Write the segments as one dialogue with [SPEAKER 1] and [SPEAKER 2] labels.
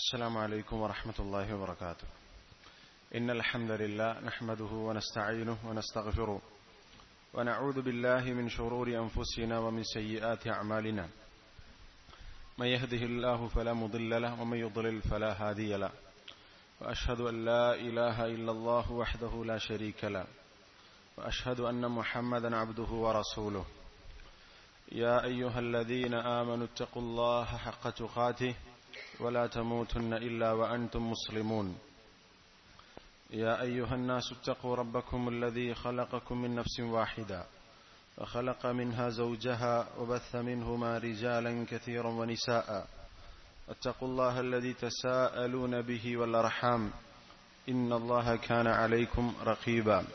[SPEAKER 1] السلام عليكم ورحمة الله وبركاته إن الحمد لله نحمده ونستعينه ونستغفره ونعوذ بالله من شرور أنفسنا ومن سيئات أعمالنا من يهده الله فلا مضل له ومن يضلل فلا هادي له وأشهد أن لا إله إلا الله وحده لا شريك له وأشهد أن محمدا عبده ورسوله يا أيها الذين آمنوا اتقوا الله حق تقاته ولا تموتن إلا وأنتم مسلمون يا أيها الناس اتقوا ربكم الذي خلقكم من نفس واحدة وخلق منها زوجها وبث منهما رجالا كثيرا ونساء اتقوا الله الذي تساءلون به والأرحام إن الله كان عليكم رقيبا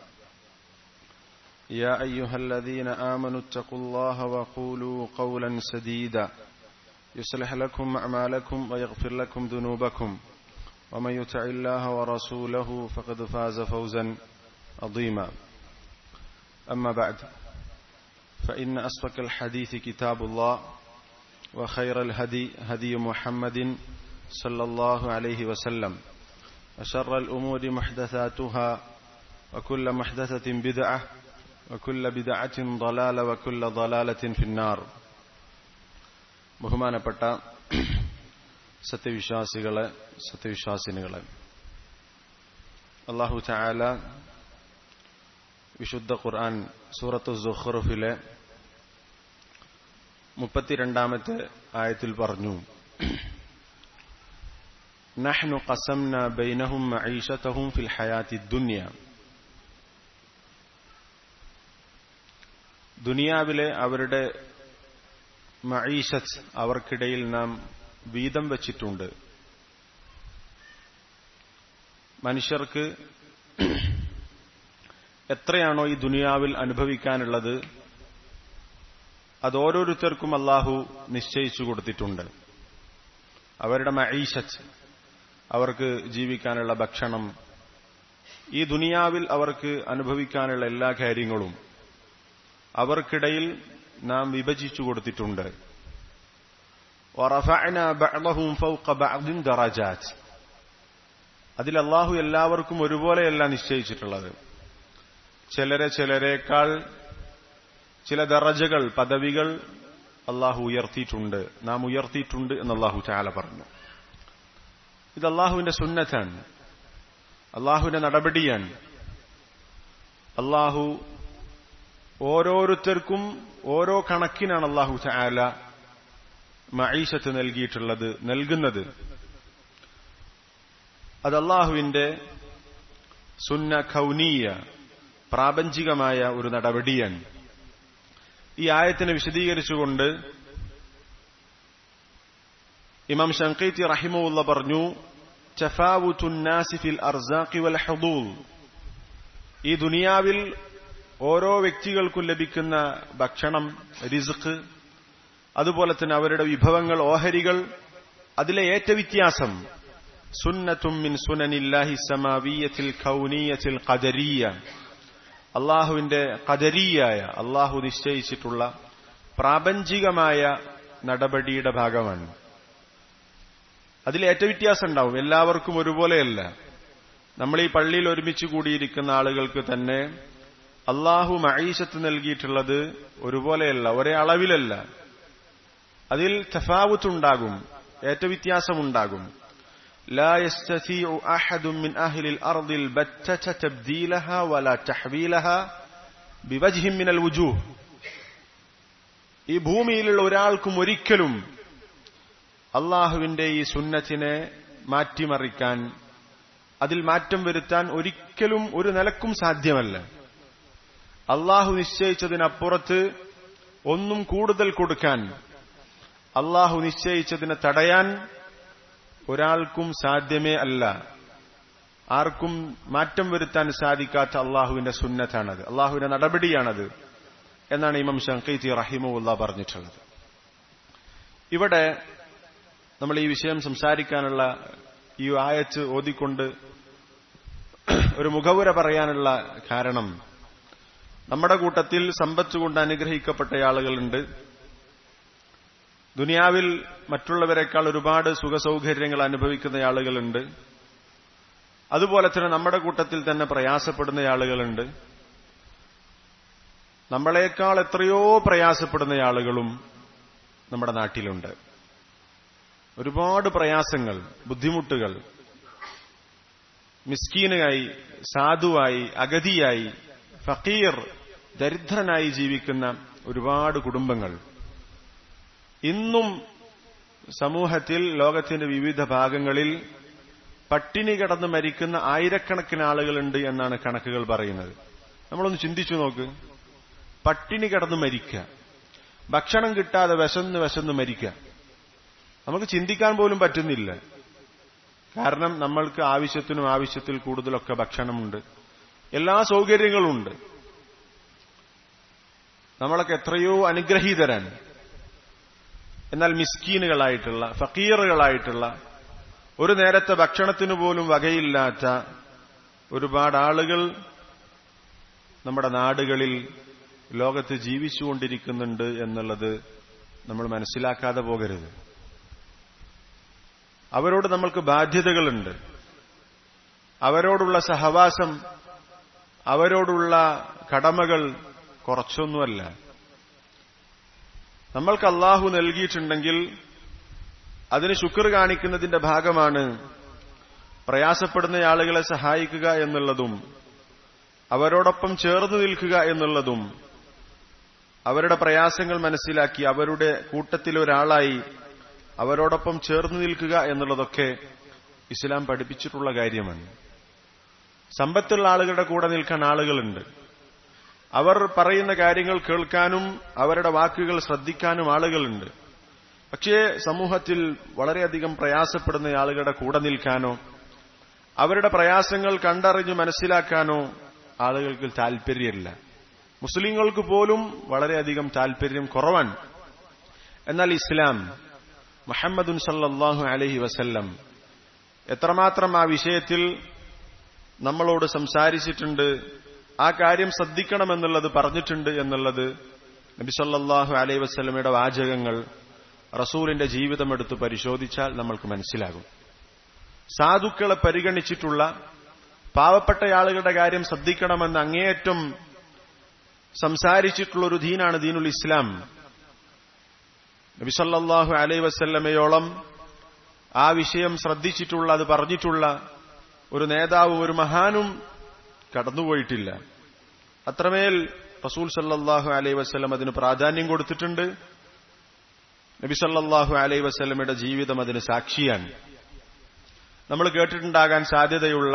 [SPEAKER 1] يا أيها الذين آمنوا اتقوا الله وقولوا قولا سديدا يصلح لكم أعمالكم ويغفر لكم ذنوبكم ومن يطع الله ورسوله فقد فاز فوزا عظيما أما بعد فإن أصدق الحديث كتاب الله وخير الهدي هدي محمد صلى الله عليه وسلم وشر الأمور محدثاتها وكل محدثة بدعة وكل بدعة ضلالة وكل ضلالة في النار ബഹുമാനപ്പെട്ട സത്യവിശ്വാസികളെ സത്യവിശ്വാസിനികളെ അള്ളാഹു ചായാല വിശുദ്ധ ഖുർആൻ സൂറത്തു സുഹറുഫിലെ മുപ്പത്തിരണ്ടാമത്തെ ആയത്തിൽ പറഞ്ഞു نحن قسمنا بينهم معيشتهم في الحياة الدنيا ദുനിയാവിലെ അവരുടെ മഈഷത്ത് അവർക്കിടയിൽ നാം വീതം വച്ചിട്ടുണ്ട് മനുഷ്യർക്ക് എത്രയാണോ ഈ ദുനിയാവിൽ അനുഭവിക്കാനുള്ളത് അത് ഓരോരുത്തർക്കും അള്ളാഹു നിശ്ചയിച്ചു കൊടുത്തിട്ടുണ്ട് അവരുടെ മഈഷത്ത് അവർക്ക് ജീവിക്കാനുള്ള ഭക്ഷണം ഈ ദുനിയാവിൽ അവർക്ക് അനുഭവിക്കാനുള്ള എല്ലാ കാര്യങ്ങളും അവർക്കിടയിൽ നാം വിഭജിച്ചു കൊടുത്തിട്ടുണ്ട് അതിൽ അള്ളാഹു എല്ലാവർക്കും ഒരുപോലെയല്ല നിശ്ചയിച്ചിട്ടുള്ളത് ചിലരെ ചിലരേക്കാൾ ചില ദറജകൾ പദവികൾ അള്ളാഹു ഉയർത്തിയിട്ടുണ്ട് നാം ഉയർത്തിയിട്ടുണ്ട് എന്ന് അള്ളാഹു ചാല പറഞ്ഞു ഇത് അള്ളാഹുവിന്റെ സുന്നത്താണ് അള്ളാഹുവിന്റെ നടപടിയാണ് അള്ളാഹു ഓരോരുത്തർക്കും ഓരോ കണക്കിനാണ് അള്ളാഹു ചായാല മഈഷത്ത് നൽകിയിട്ടുള്ളത് നൽകുന്നത് അത് അള്ളാഹുവിന്റെ സുന്ന ഖൗനീയ പ്രാപഞ്ചികമായ ഒരു നടപടിയാണ് ഈ ആയത്തിനെ വിശദീകരിച്ചുകൊണ്ട് ഇമാം ഷങ്കൈത്തി റഹിമുള്ള പറഞ്ഞു ഫിൽ അർസാഖി വൽ ഹദൂൽ ഈ ദുനിയാവിൽ ഓരോ വ്യക്തികൾക്കും ലഭിക്കുന്ന ഭക്ഷണം റിസ്ക് അതുപോലെ തന്നെ അവരുടെ വിഭവങ്ങൾ ഓഹരികൾ അതിലെ ഏറ്റ വ്യത്യാസം സുന്നത്തും മിൻ സുനനില്ലാഹി സമാവിയത്തിൽ ഖൗനീയത്തിൽ ഖദരീയ അള്ളാഹുവിന്റെ ഖദരീയായ അള്ളാഹു നിശ്ചയിച്ചിട്ടുള്ള പ്രാപഞ്ചികമായ നടപടിയുടെ ഭാഗമാണ് അതിൽ ഏറ്റ വ്യത്യാസം ഉണ്ടാവും എല്ലാവർക്കും ഒരുപോലെയല്ല നമ്മൾ ഈ പള്ളിയിൽ ഒരുമിച്ച് കൂടിയിരിക്കുന്ന ആളുകൾക്ക് തന്നെ അള്ളാഹു മഴീശത്ത് നൽകിയിട്ടുള്ളത് ഒരുപോലെയല്ല ഒരേ അളവിലല്ല അതിൽ തഫാവുത്തുണ്ടാകും ഏറ്റ വ്യത്യാസമുണ്ടാകും لا يستطيع أحد من أهل الأرض البتة تبديلها ولا تحويلها بوجه من الوجوه ഈ ഭൂമിയിലുള്ള ഒരാൾക്കും ഒരിക്കലും അള്ളാഹുവിന്റെ ഈ സുന്നത്തിനെ മാറ്റിമറിക്കാൻ അതിൽ മാറ്റം വരുത്താൻ ഒരിക്കലും ഒരു നിലക്കും സാധ്യമല്ല അള്ളാഹു നിശ്ചയിച്ചതിനപ്പുറത്ത് ഒന്നും കൂടുതൽ കൊടുക്കാൻ അള്ളാഹു നിശ്ചയിച്ചതിനെ തടയാൻ ഒരാൾക്കും സാധ്യമേ അല്ല ആർക്കും മാറ്റം വരുത്താൻ സാധിക്കാത്ത അള്ളാഹുവിന്റെ സുന്നത്താണത് അള്ളാഹുവിന്റെ നടപടിയാണത് എന്നാണ് ഇമാം ഷങ്കൈത്തി റഹിമുല്ല പറഞ്ഞിട്ടുള്ളത് ഇവിടെ നമ്മൾ ഈ വിഷയം സംസാരിക്കാനുള്ള ഈ ആയത്ത് ഓതിക്കൊണ്ട് ഒരു മുഖവുര പറയാനുള്ള കാരണം നമ്മുടെ കൂട്ടത്തിൽ സമ്പത്ത് കൊണ്ട് അനുഗ്രഹിക്കപ്പെട്ട ആളുകളുണ്ട് ദുനിയാവിൽ മറ്റുള്ളവരെക്കാൾ ഒരുപാട് സുഖസൗകര്യങ്ങൾ അനുഭവിക്കുന്ന ആളുകളുണ്ട് അതുപോലെ തന്നെ നമ്മുടെ കൂട്ടത്തിൽ തന്നെ പ്രയാസപ്പെടുന്ന ആളുകളുണ്ട് നമ്മളെക്കാൾ എത്രയോ പ്രയാസപ്പെടുന്ന ആളുകളും നമ്മുടെ നാട്ടിലുണ്ട് ഒരുപാട് പ്രയാസങ്ങൾ ബുദ്ധിമുട്ടുകൾ മിസ്കീനായി സാധുവായി അഗതിയായി ഫക്കീർ ദരിദ്രനായി ജീവിക്കുന്ന ഒരുപാട് കുടുംബങ്ങൾ ഇന്നും സമൂഹത്തിൽ ലോകത്തിന്റെ വിവിധ ഭാഗങ്ങളിൽ പട്ടിണി കിടന്ന് മരിക്കുന്ന ആയിരക്കണക്കിന് ആളുകളുണ്ട് എന്നാണ് കണക്കുകൾ പറയുന്നത് നമ്മളൊന്ന് ചിന്തിച്ചു നോക്ക് പട്ടിണി കിടന്ന് മരിക്കുക ഭക്ഷണം കിട്ടാതെ വിശന്ന് വിശന്ന് മരിക്കുക നമുക്ക് ചിന്തിക്കാൻ പോലും പറ്റുന്നില്ല കാരണം നമ്മൾക്ക് ആവശ്യത്തിനും ആവശ്യത്തിൽ കൂടുതലൊക്കെ ഭക്ഷണമുണ്ട് എല്ലാ സൗകര്യങ്ങളും ഉണ്ട് നമ്മളൊക്കെ എത്രയോ അനുഗ്രഹീതരാണ് എന്നാൽ മിസ്കീനുകളായിട്ടുള്ള ഫക്കീറുകളായിട്ടുള്ള ഒരു നേരത്തെ ഭക്ഷണത്തിനു പോലും വകയില്ലാത്ത ഒരുപാട് ആളുകൾ നമ്മുടെ നാടുകളിൽ ലോകത്ത് ജീവിച്ചുകൊണ്ടിരിക്കുന്നുണ്ട് എന്നുള്ളത് നമ്മൾ മനസ്സിലാക്കാതെ പോകരുത് അവരോട് നമ്മൾക്ക് ബാധ്യതകളുണ്ട് അവരോടുള്ള സഹവാസം അവരോടുള്ള കടമകൾ കുറച്ചൊന്നുമല്ല നമ്മൾക്ക് അള്ളാഹു നൽകിയിട്ടുണ്ടെങ്കിൽ അതിന് ശുക്ർ കാണിക്കുന്നതിന്റെ ഭാഗമാണ് പ്രയാസപ്പെടുന്ന ആളുകളെ സഹായിക്കുക എന്നുള്ളതും അവരോടൊപ്പം ചേർന്ന് നിൽക്കുക എന്നുള്ളതും അവരുടെ പ്രയാസങ്ങൾ മനസ്സിലാക്കി അവരുടെ കൂട്ടത്തിൽ ഒരാളായി അവരോടൊപ്പം ചേർന്ന് നിൽക്കുക എന്നുള്ളതൊക്കെ ഇസ്ലാം പഠിപ്പിച്ചിട്ടുള്ള കാര്യമാണ് സമ്പത്തുള്ള ആളുകളുടെ കൂടെ നിൽക്കാൻ ആളുകളുണ്ട് അവർ പറയുന്ന കാര്യങ്ങൾ കേൾക്കാനും അവരുടെ വാക്കുകൾ ശ്രദ്ധിക്കാനും ആളുകളുണ്ട് പക്ഷേ സമൂഹത്തിൽ വളരെയധികം പ്രയാസപ്പെടുന്ന ആളുകളുടെ കൂടെ നിൽക്കാനോ അവരുടെ പ്രയാസങ്ങൾ കണ്ടറിഞ്ഞ് മനസ്സിലാക്കാനോ ആളുകൾക്ക് താൽപ്പര്യമില്ല മുസ്ലിങ്ങൾക്ക് പോലും വളരെയധികം താൽപ്പര്യം കുറവാണ് എന്നാൽ ഇസ്ലാം മുഹമ്മദുൻ സല്ലാഹു അലഹി വസല്ലം എത്രമാത്രം ആ വിഷയത്തിൽ നമ്മളോട് സംസാരിച്ചിട്ടുണ്ട് ആ കാര്യം ശ്രദ്ധിക്കണമെന്നുള്ളത് പറഞ്ഞിട്ടുണ്ട് എന്നുള്ളത് നബി സല്ലാഹു അലൈഹി വസ്ലമയുടെ വാചകങ്ങൾ റസൂലിന്റെ ജീവിതമെടുത്ത് പരിശോധിച്ചാൽ നമ്മൾക്ക് മനസ്സിലാകും സാധുക്കളെ പരിഗണിച്ചിട്ടുള്ള പാവപ്പെട്ട ആളുകളുടെ കാര്യം ശ്രദ്ധിക്കണമെന്ന് അങ്ങേയറ്റം സംസാരിച്ചിട്ടുള്ള ഒരു ദീനാണ് ദീനുൽ ഇസ്ലാം നബിസല്ലാഹു അലൈ വസല്ലമയോളം ആ വിഷയം ശ്രദ്ധിച്ചിട്ടുള്ള അത് പറഞ്ഞിട്ടുള്ള ഒരു നേതാവ് ഒരു മഹാനും കടന്നുപോയിട്ടില്ല അത്രമേൽ റസൂൽ സല്ലാഹു അലൈ വസ്ലം അതിന് പ്രാധാന്യം കൊടുത്തിട്ടുണ്ട് നബി സല്ലാഹു അലൈ വസ്ലമയുടെ ജീവിതം അതിന് സാക്ഷിയാണ് നമ്മൾ കേട്ടിട്ടുണ്ടാകാൻ സാധ്യതയുള്ള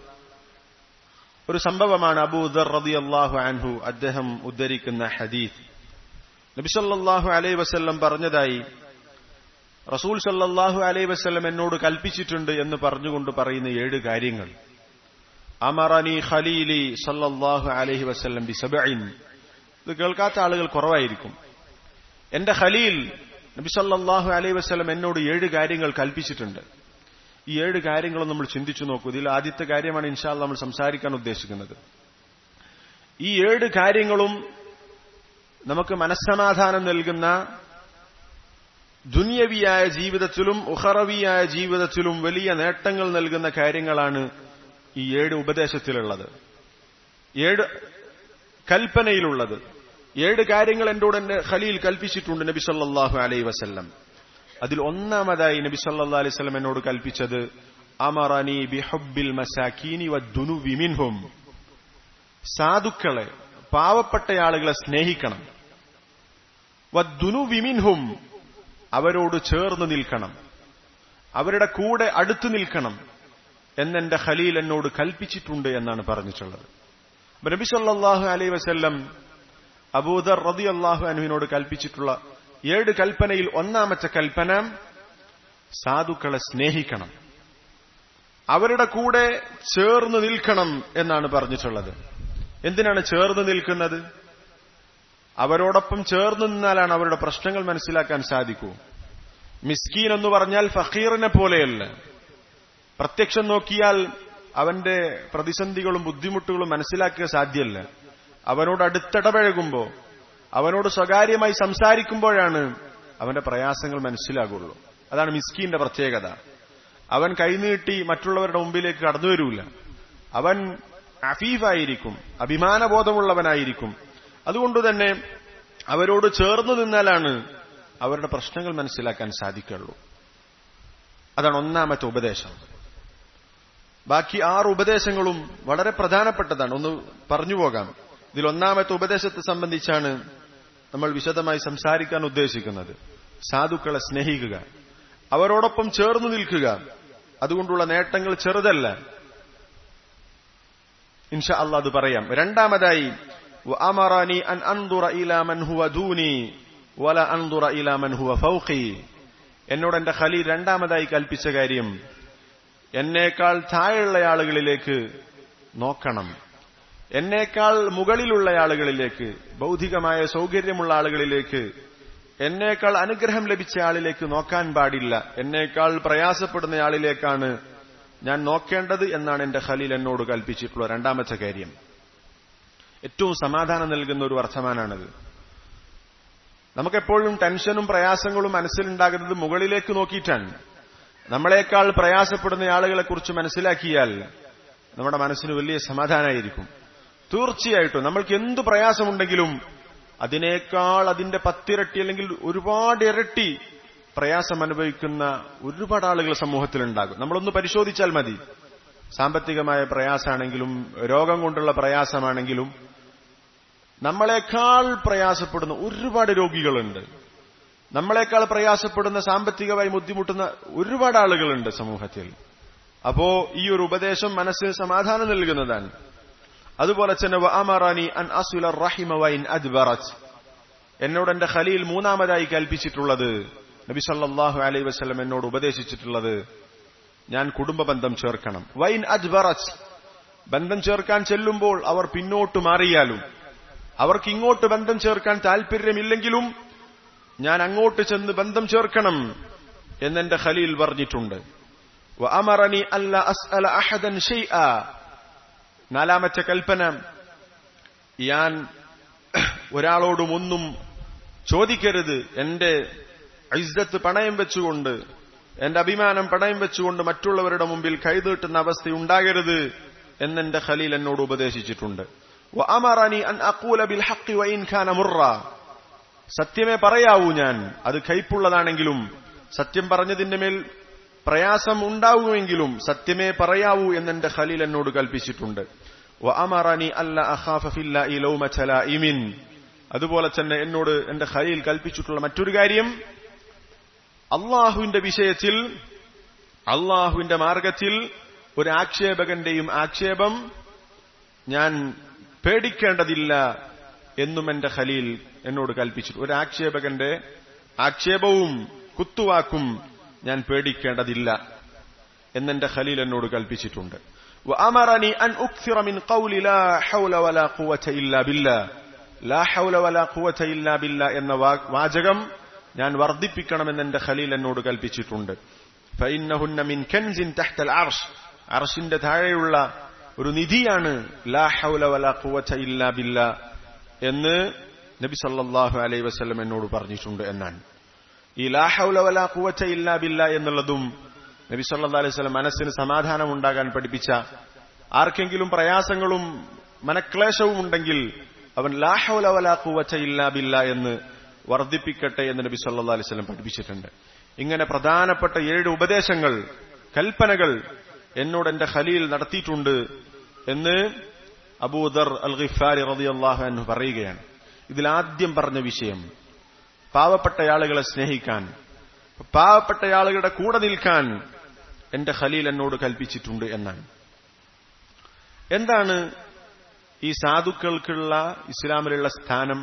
[SPEAKER 1] ഒരു സംഭവമാണ് അബൂദർ റതി അള്ളാഹു അൻഹു അദ്ദേഹം ഉദ്ധരിക്കുന്ന ഹദീഫ് നബിസല്ലാഹു അലൈ വസ്ല്ലം പറഞ്ഞതായി റസൂൽ സല്ലാഹു അലൈ വസ്ല്ലം എന്നോട് കൽപ്പിച്ചിട്ടുണ്ട് എന്ന് പറഞ്ഞുകൊണ്ട് പറയുന്ന ഏഴ് കാര്യങ്ങൾ അമറനി ഖലീലി സല്ലാഹു അലൈഹി വസ്ല്ലം ബി സബൈൻ ഇത് കേൾക്കാത്ത ആളുകൾ കുറവായിരിക്കും എന്റെ ഖലീൽ നബി സല്ലാഹു അലൈഹി വസ്ലം എന്നോട് ഏഴ് കാര്യങ്ങൾ കൽപ്പിച്ചിട്ടുണ്ട് ഈ ഏഴ് കാര്യങ്ങളും നമ്മൾ ചിന്തിച്ചു നോക്കൂ ഇതിൽ ആദ്യത്തെ കാര്യമാണ് ഇൻഷാല് നമ്മൾ സംസാരിക്കാൻ ഉദ്ദേശിക്കുന്നത് ഈ ഏഴ് കാര്യങ്ങളും നമുക്ക് മനസ്സമാധാനം നൽകുന്ന ദുന്യവിയായ ജീവിതത്തിലും ഉഹറവിയായ ജീവിതത്തിലും വലിയ നേട്ടങ്ങൾ നൽകുന്ന കാര്യങ്ങളാണ് ഈ ഏഴ് ഉപദേശത്തിലുള്ളത് ഏഴ് കൽപ്പനയിലുള്ളത് ഏഴ് കാര്യങ്ങൾ എന്നോട് എന്റെ ഖലീൽ കൽപ്പിച്ചിട്ടുണ്ട് നബി സല്ലാഹു അലൈ വസല്ലം അതിൽ ഒന്നാമതായി നബി സല്ലാ അലൈഹി സ്വലം എന്നോട് കൽപ്പിച്ചത് അമറനി ബിഹബ്ബിൽ മസാക്കീനി വദ്ദുനു വിമിൻഹും സാധുക്കളെ പാവപ്പെട്ട ആളുകളെ സ്നേഹിക്കണം വദ്ദുനു വിമിൻഹും അവരോട് ചേർന്ന് നിൽക്കണം അവരുടെ കൂടെ അടുത്തു നിൽക്കണം എന്നെന്റെ ഖലീൽ എന്നോട് കൽപ്പിച്ചിട്ടുണ്ട് എന്നാണ് പറഞ്ഞിട്ടുള്ളത് നബി സല്ലാഹു അലൈ വസല്ലം അബൂദർ റതി അള്ളാഹു അനുവിനോട് കൽപ്പിച്ചിട്ടുള്ള ഏഴ് കൽപ്പനയിൽ ഒന്നാമത്തെ കൽപ്പന സാധുക്കളെ സ്നേഹിക്കണം അവരുടെ കൂടെ ചേർന്ന് നിൽക്കണം എന്നാണ് പറഞ്ഞിട്ടുള്ളത് എന്തിനാണ് ചേർന്ന് നിൽക്കുന്നത് അവരോടൊപ്പം ചേർന്ന് നിന്നാലാണ് അവരുടെ പ്രശ്നങ്ങൾ മനസ്സിലാക്കാൻ സാധിക്കൂ മിസ്കീൻ എന്ന് പറഞ്ഞാൽ ഫക്കീറിനെ പോലെയല്ല പ്രത്യക്ഷം നോക്കിയാൽ അവന്റെ പ്രതിസന്ധികളും ബുദ്ധിമുട്ടുകളും മനസ്സിലാക്കുക സാധ്യമല്ല അവനോട് അടുത്തിടപഴകുമ്പോ അവനോട് സ്വകാര്യമായി സംസാരിക്കുമ്പോഴാണ് അവന്റെ പ്രയാസങ്ങൾ മനസ്സിലാകുള്ളൂ അതാണ് മിസ്കീന്റെ പ്രത്യേകത അവൻ കൈനീട്ടി മറ്റുള്ളവരുടെ മുമ്പിലേക്ക് കടന്നു വരൂല അവൻ അഫീഫായിരിക്കും അഭിമാനബോധമുള്ളവനായിരിക്കും അതുകൊണ്ട് തന്നെ അവരോട് ചേർന്ന് നിന്നാലാണ് അവരുടെ പ്രശ്നങ്ങൾ മനസ്സിലാക്കാൻ സാധിക്കുള്ളൂ അതാണ് ഒന്നാമത്തെ ഉപദേശം ബാക്കി ആറ് ഉപദേശങ്ങളും വളരെ പ്രധാനപ്പെട്ടതാണ് ഒന്ന് പറഞ്ഞു പോകാം ഇതിൽ ഒന്നാമത്തെ ഉപദേശത്തെ സംബന്ധിച്ചാണ് നമ്മൾ വിശദമായി സംസാരിക്കാൻ ഉദ്ദേശിക്കുന്നത് സാധുക്കളെ സ്നേഹിക്കുക അവരോടൊപ്പം ചേർന്ന് നിൽക്കുക അതുകൊണ്ടുള്ള നേട്ടങ്ങൾ ചെറുതല്ല ഇൻഷാ അള്ളാഹ് അത് പറയാം രണ്ടാമതായി അമറാനി അൻ അൻദുറ ഇലാ മൻ ഹുവ ദൂനി വല അൻദുറ ഇലാ മൻ ഹുവ ഫൗഖി എന്നോട് എന്റെ ഖലീൽ രണ്ടാമതായി കൽപ്പിച്ച കാര്യം എന്നേക്കാൾ താഴെയുള്ള ആളുകളിലേക്ക് നോക്കണം എന്നേക്കാൾ മുകളിലുള്ള ആളുകളിലേക്ക് ഭൗതികമായ സൗകര്യമുള്ള ആളുകളിലേക്ക് എന്നേക്കാൾ അനുഗ്രഹം ലഭിച്ച ആളിലേക്ക് നോക്കാൻ പാടില്ല എന്നേക്കാൾ പ്രയാസപ്പെടുന്ന ആളിലേക്കാണ് ഞാൻ നോക്കേണ്ടത് എന്നാണ് എന്റെ ഖലീൽ എന്നോട് കൽപ്പിച്ചിട്ടുള്ള രണ്ടാമത്തെ കാര്യം ഏറ്റവും സമാധാനം നൽകുന്ന ഒരു വർത്തമാനാണിത് നമുക്കെപ്പോഴും ടെൻഷനും പ്രയാസങ്ങളും മനസ്സിലുണ്ടാകുന്നത് മുകളിലേക്ക് നോക്കിയിട്ടാണ് നമ്മളെക്കാൾ പ്രയാസപ്പെടുന്ന ആളുകളെ കുറിച്ച് മനസ്സിലാക്കിയാൽ നമ്മുടെ മനസ്സിന് വലിയ സമാധാനമായിരിക്കും തീർച്ചയായിട്ടും നമ്മൾക്ക് എന്തു പ്രയാസമുണ്ടെങ്കിലും അതിനേക്കാൾ അതിന്റെ പത്തിരട്ടി അല്ലെങ്കിൽ ഒരുപാട് ഇരട്ടി പ്രയാസം അനുഭവിക്കുന്ന ഒരുപാട് ആളുകൾ സമൂഹത്തിലുണ്ടാകും നമ്മളൊന്ന് പരിശോധിച്ചാൽ മതി സാമ്പത്തികമായ പ്രയാസമാണെങ്കിലും രോഗം കൊണ്ടുള്ള പ്രയാസമാണെങ്കിലും നമ്മളെക്കാൾ പ്രയാസപ്പെടുന്ന ഒരുപാട് രോഗികളുണ്ട് നമ്മളെക്കാൾ പ്രയാസപ്പെടുന്ന സാമ്പത്തികമായി ബുദ്ധിമുട്ടുന്ന ഒരുപാട് ആളുകളുണ്ട് സമൂഹത്തിൽ അപ്പോ ഈ ഒരു ഉപദേശം മനസ്സിന് സമാധാനം നൽകുന്നതാണ് അതുപോലെ തന്നെ അമറാനി അൻ അസുല റഹിമ വൈൻ അദ്ബറത്ത് എന്നോട് എന്റെ ഖലീൽ മൂന്നാമതായി കൽപ്പിച്ചിട്ടുള്ളത് നബി സല്ലാഹു അലൈ വസ്ലം എന്നോട് ഉപദേശിച്ചിട്ടുള്ളത് ഞാൻ കുടുംബ ബന്ധം ചേർക്കണം വൈൻ അദ്ബറത്ത് ബന്ധം ചേർക്കാൻ ചെല്ലുമ്പോൾ അവർ പിന്നോട്ട് മാറിയാലും അവർക്ക് ഇങ്ങോട്ട് ബന്ധം ചേർക്കാൻ താല്പര്യമില്ലെങ്കിലും ഞാൻ അങ്ങോട്ട് ചെന്ന് ബന്ധം ചേർക്കണം എന്നെന്റെ ഖലീൽ പറഞ്ഞിട്ടുണ്ട് അമറനി അല്ല അസ്അല അഹദൻ ഷെയ്അ നാലാമത്തെ കൽപ്പന ഞാൻ ഒരാളോടും ഒന്നും ചോദിക്കരുത് എന്റെ ഐസത്ത് പണയം വെച്ചുകൊണ്ട് എന്റെ അഭിമാനം പണയം വെച്ചുകൊണ്ട് മറ്റുള്ളവരുടെ മുമ്പിൽ കൈതീട്ടുന്ന അവസ്ഥ ഉണ്ടാകരുത് എന്നെന്റെ ഖലീൽ എന്നോട് ഉപദേശിച്ചിട്ടുണ്ട് അമറാനി അൻ അക്കൂല ബിൽ ഹക്കി വൈൻ ഖാന മുറ സത്യമേ പറയാവൂ ഞാൻ അത് കൈപ്പുള്ളതാണെങ്കിലും സത്യം പറഞ്ഞതിന്റെ മേൽ പ്രയാസം ഉണ്ടാവുമെങ്കിലും സത്യമേ പറയാവൂ എന്നെന്റെ ഖലീൽ എന്നോട് കൽപ്പിച്ചിട്ടുണ്ട് അമറാനി അല്ല അഖാഫില്ല ഈ ലൗമൻ അതുപോലെ തന്നെ എന്നോട് എന്റെ ഖലീൽ കൽപ്പിച്ചിട്ടുള്ള മറ്റൊരു കാര്യം അള്ളാഹുവിന്റെ വിഷയത്തിൽ അള്ളാഹുവിന്റെ മാർഗത്തിൽ ഒരു ആക്ഷേപകന്റെയും ആക്ഷേപം ഞാൻ പേടിക്കേണ്ടതില്ല എന്നും എന്റെ ഖലീൽ എന്നോട് കൽപ്പിച്ചു ഒരു ആക്ഷേപകന്റെ ആക്ഷേപവും കുത്തുവാക്കും ഞാൻ പേടിക്കേണ്ടതില്ല എന്നെന്റെ ഖലീൽ എന്നോട് കൽപ്പിച്ചിട്ടുണ്ട് وأمرني أن أكثر من قول لا حول ولا قوة إلا بالله لا حول ولا قوة إلا بالله എന്ന വാചകം ഞാൻ വർദ്ധിപ്പിക്കണമെന്ന് എന്റെ ഖലീൽ എന്നോട് കൽപ്പിച്ചിട്ടുണ്ട് فإنهن من كنز تحت العرش അർഷിന്റെ താഴെയുള്ള ഒരു നിധിയാണ് ലാ ഹൗല വലാ ഖുവത ഇല്ലാ ബില്ലാ എന്ന് നബി സല്ലല്ലാഹു അലൈഹി വസല്ലം എന്നോട് പറഞ്ഞിട്ടുണ്ട് എന്നാണ് ഈ ലാ ഹൗല വലാ ഖുവത ഇല്ലാ ബില്ലാ എന്നുള്ളതും നബി സല്ലല്ലാഹു അലൈഹി വസല്ലം മനസ്സിന് സമാധാനം ഉണ്ടാകാൻ പഠിപ്പിച്ച ആർക്കെങ്കിലും പ്രയാസങ്ങളും മനക്ലേശവും ഉണ്ടെങ്കിൽ അവൻ ലാ ഹൗല വലാ ഖുവത ഇല്ലാ ബില്ലാ എന്ന് വർദ്ധിപ്പിക്കട്ടെ എന്ന് നബി സല്ലല്ലാഹു അലൈഹി വസല്ലം പഠിപ്പിച്ചിട്ടുണ്ട് ഇങ്ങനെ പ്രധാനപ്പെട്ട ഏഴ് ഉപദേശങ്ങൾ കൽപ്പനകൾ എന്നോട് എന്റെ ഖലീൽ നടത്തിയിട്ടുണ്ട് എന്ന് അബൂദർ അൽ ഖിഫാരി റളിയല്ലാഹു അൻഹു പറയുകയാണ് ഇതിൽ ആദ്യം പറഞ്ഞ വിഷയം പാവപ്പെട്ട ആളുകളെ സ്നേഹിക്കാൻ പാവപ്പെട്ട ആളുകളുടെ കൂടെ നിൽക്കാൻ എന്റെ ഖലീൽ എന്നോട് കൽപ്പിച്ചിട്ടുണ്ട് എന്നാണ് എന്താണ് ഈ സാധുക്കൾക്കുള്ള ഇസ്ലാമിലുള്ള സ്ഥാനം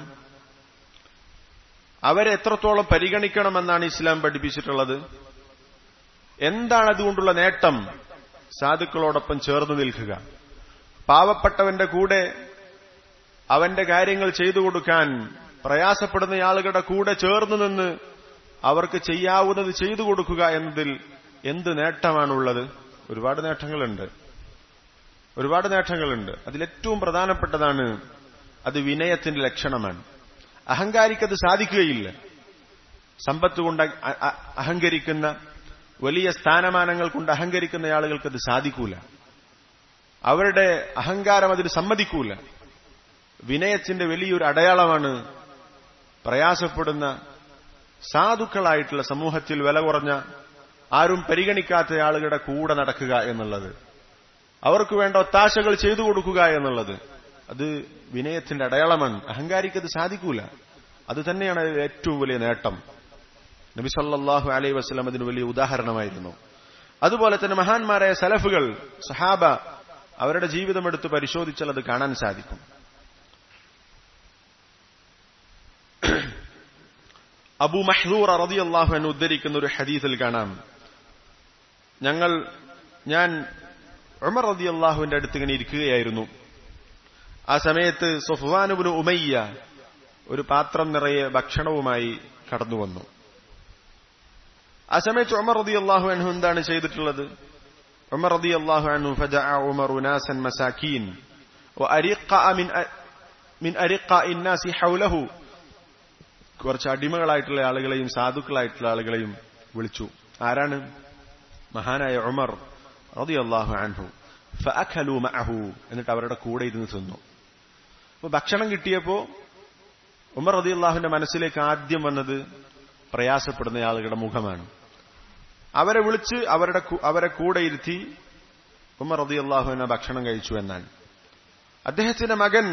[SPEAKER 1] അവരെ എത്രത്തോളം പരിഗണിക്കണമെന്നാണ് ഇസ്ലാം പഠിപ്പിച്ചിട്ടുള്ളത് എന്താണ് അതുകൊണ്ടുള്ള നേട്ടം സാധുക്കളോടൊപ്പം ചേർന്ന് നിൽക്കുക പാവപ്പെട്ടവന്റെ കൂടെ അവന്റെ കാര്യങ്ങൾ ചെയ്തു കൊടുക്കാൻ പ്രയാസപ്പെടുന്ന ആളുകളുടെ കൂടെ ചേർന്ന് നിന്ന് അവർക്ക് ചെയ്യാവുന്നത് ചെയ്തു കൊടുക്കുക എന്നതിൽ എന്ത് നേട്ടമാണുള്ളത് ഒരുപാട് നേട്ടങ്ങളുണ്ട് ഒരുപാട് നേട്ടങ്ങളുണ്ട് അതിലേറ്റവും പ്രധാനപ്പെട്ടതാണ് അത് വിനയത്തിന്റെ ലക്ഷണമാണ് അഹങ്കാരിക്കത് സാധിക്കുകയില്ല സമ്പത്ത് കൊണ്ട് അ- അ- അഹങ്കരിക്കുന്ന വലിയ സ്ഥാനമാനങ്ങൾ കൊണ്ട് അഹങ്കരിക്കുന്ന ആളുകൾക്ക് അത് സാധിക്കൂല അവരുടെ അഹങ്കാരം അതിന് സമ്മതിക്കൂല വിനയത്തിന്റെ വലിയൊരു അടയാളമാണ് പ്രയാസപ്പെടുന്ന സാധുക്കളായിട്ടുള്ള സമൂഹത്തിൽ വില കുറഞ്ഞ ആരും പരിഗണിക്കാത്ത ആളുകളുടെ കൂടെ നടക്കുക എന്നുള്ളത് അവർക്ക് വേണ്ട ഒത്താശകൾ ചെയ്തു കൊടുക്കുക എന്നുള്ളത് അത് വിനയത്തിന്റെ അടയാളമാണ് അഹങ്കാരിക്കത് സാധിക്കൂല അത് തന്നെയാണ് അതിൽ ഏറ്റവും വലിയ നേട്ടം നബി സല്ലല്ലാഹു അലൈഹി വസല്ലം അതിന് വലിയ ഉദാഹരണമായിരുന്നു അതുപോലെ തന്നെ മഹാന്മാരായ സലഫുകൾ സഹാബ അവരുടെ ജീവിതം എടുത്ത് പരിശോധിച്ചാൽ അത് കാണാൻ സാധിക്കും അബു മഹ്ദൂർ റളിയല്ലാഹു അൻഹു ഉദ്ധരിക്കുന്ന ഒരു ഹദീസിൽ കാണാം ഞങ്ങൾ ഞാൻ ഉമർ റളിയല്ലാഹുവിന്റെ അടുത്ത് ഇങ്ങനെ ഇരിക്കുകയായിരുന്നു ആ സമയത്ത് സുഫ്വാനുബിന് ഉമയ്യ ഒരു പാത്രം നിറയെ ഭക്ഷണവുമായി കടന്നു വന്നു ആ സമയത്ത് ഉമർ റളിയല്ലാഹു അൻഹു എന്താണ് ചെയ്തിട്ടുള്ളത് ഉമർ റളിയല്ലാഹു അൻഹു ഫജഅ ഉമർ നാസൻ മസാക്കീൻ വഅരിഖ മിൻ മിൻ അരിഖ الناس حوله കുറച്ച് അടിമകളായിട്ടുള്ള ആളുകളെയും സാധുക്കളായിട്ടുള്ള ആളുകളെയും വിളിച്ചു ആരാണ് മഹാനായ ഉമർ റളിയല്ലാഹു അൻഹു ഫഅഖലു മഅഹു എന്നിട്ട് അവരുടെ കൂടെ ഇരുന്ന് തിന്നു അപ്പൊ ഭക്ഷണം കിട്ടിയപ്പോ ഉമർ റളിയല്ലാഹുവിന്റെ മനസ്സിലേക്ക് ആദ്യം വന്നത് പ്രയാസപ്പെടുന്ന ആളുകളുടെ മുഖമാണ് അവരെ വിളിച്ച് അവരുടെ കു- അവരെ കൂടെ ഇരുത്തി ഉമർ റളിയല്ലാഹുവിനെ ഭക്ഷണം കഴിച്ചു എന്നാണ് അദ്ദേഹത്തിന്റെ മകൻ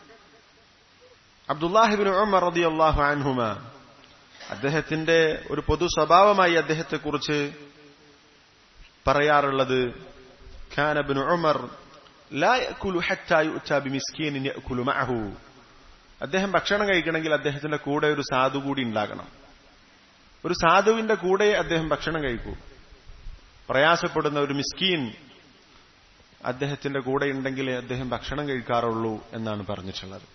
[SPEAKER 1] അബ്ദുല്ലാഹിബിൻ ഉമർ റളിയല്ലാഹു അൻഹുമ അദ്ദേഹത്തിന്റെ ഒരു പൊതു സ്വഭാവമായി അദ്ദേഹത്തെക്കുറിച്ച് പറയാറുള്ളത് كان ابن عمر لا يأكل حتى يؤتى بمسكين يأكل معه അദ്ദേഹം ഭക്ഷണം കഴിക്കണമെങ്കിൽ അദ്ദേഹത്തിന്റെ കൂടെ ഒരു സാധു കൂടി ഉണ്ടാകണം ഒരു സാധുവിന്റെ കൂടെ അദ്ദേഹം ഭക്ഷണം കഴിക്കൂ പ്രയാസപ്പെടുന്ന ഒരു മിസ്കീൻ അദ്ദേഹത്തിന്റെ കൂടെ ഉണ്ടെങ്കിലേ അദ്ദേഹം ഭക്ഷണം കഴിക്കാറുള്ളൂ എന്നാണ് പറഞ്ഞിട്ടുള്ളത്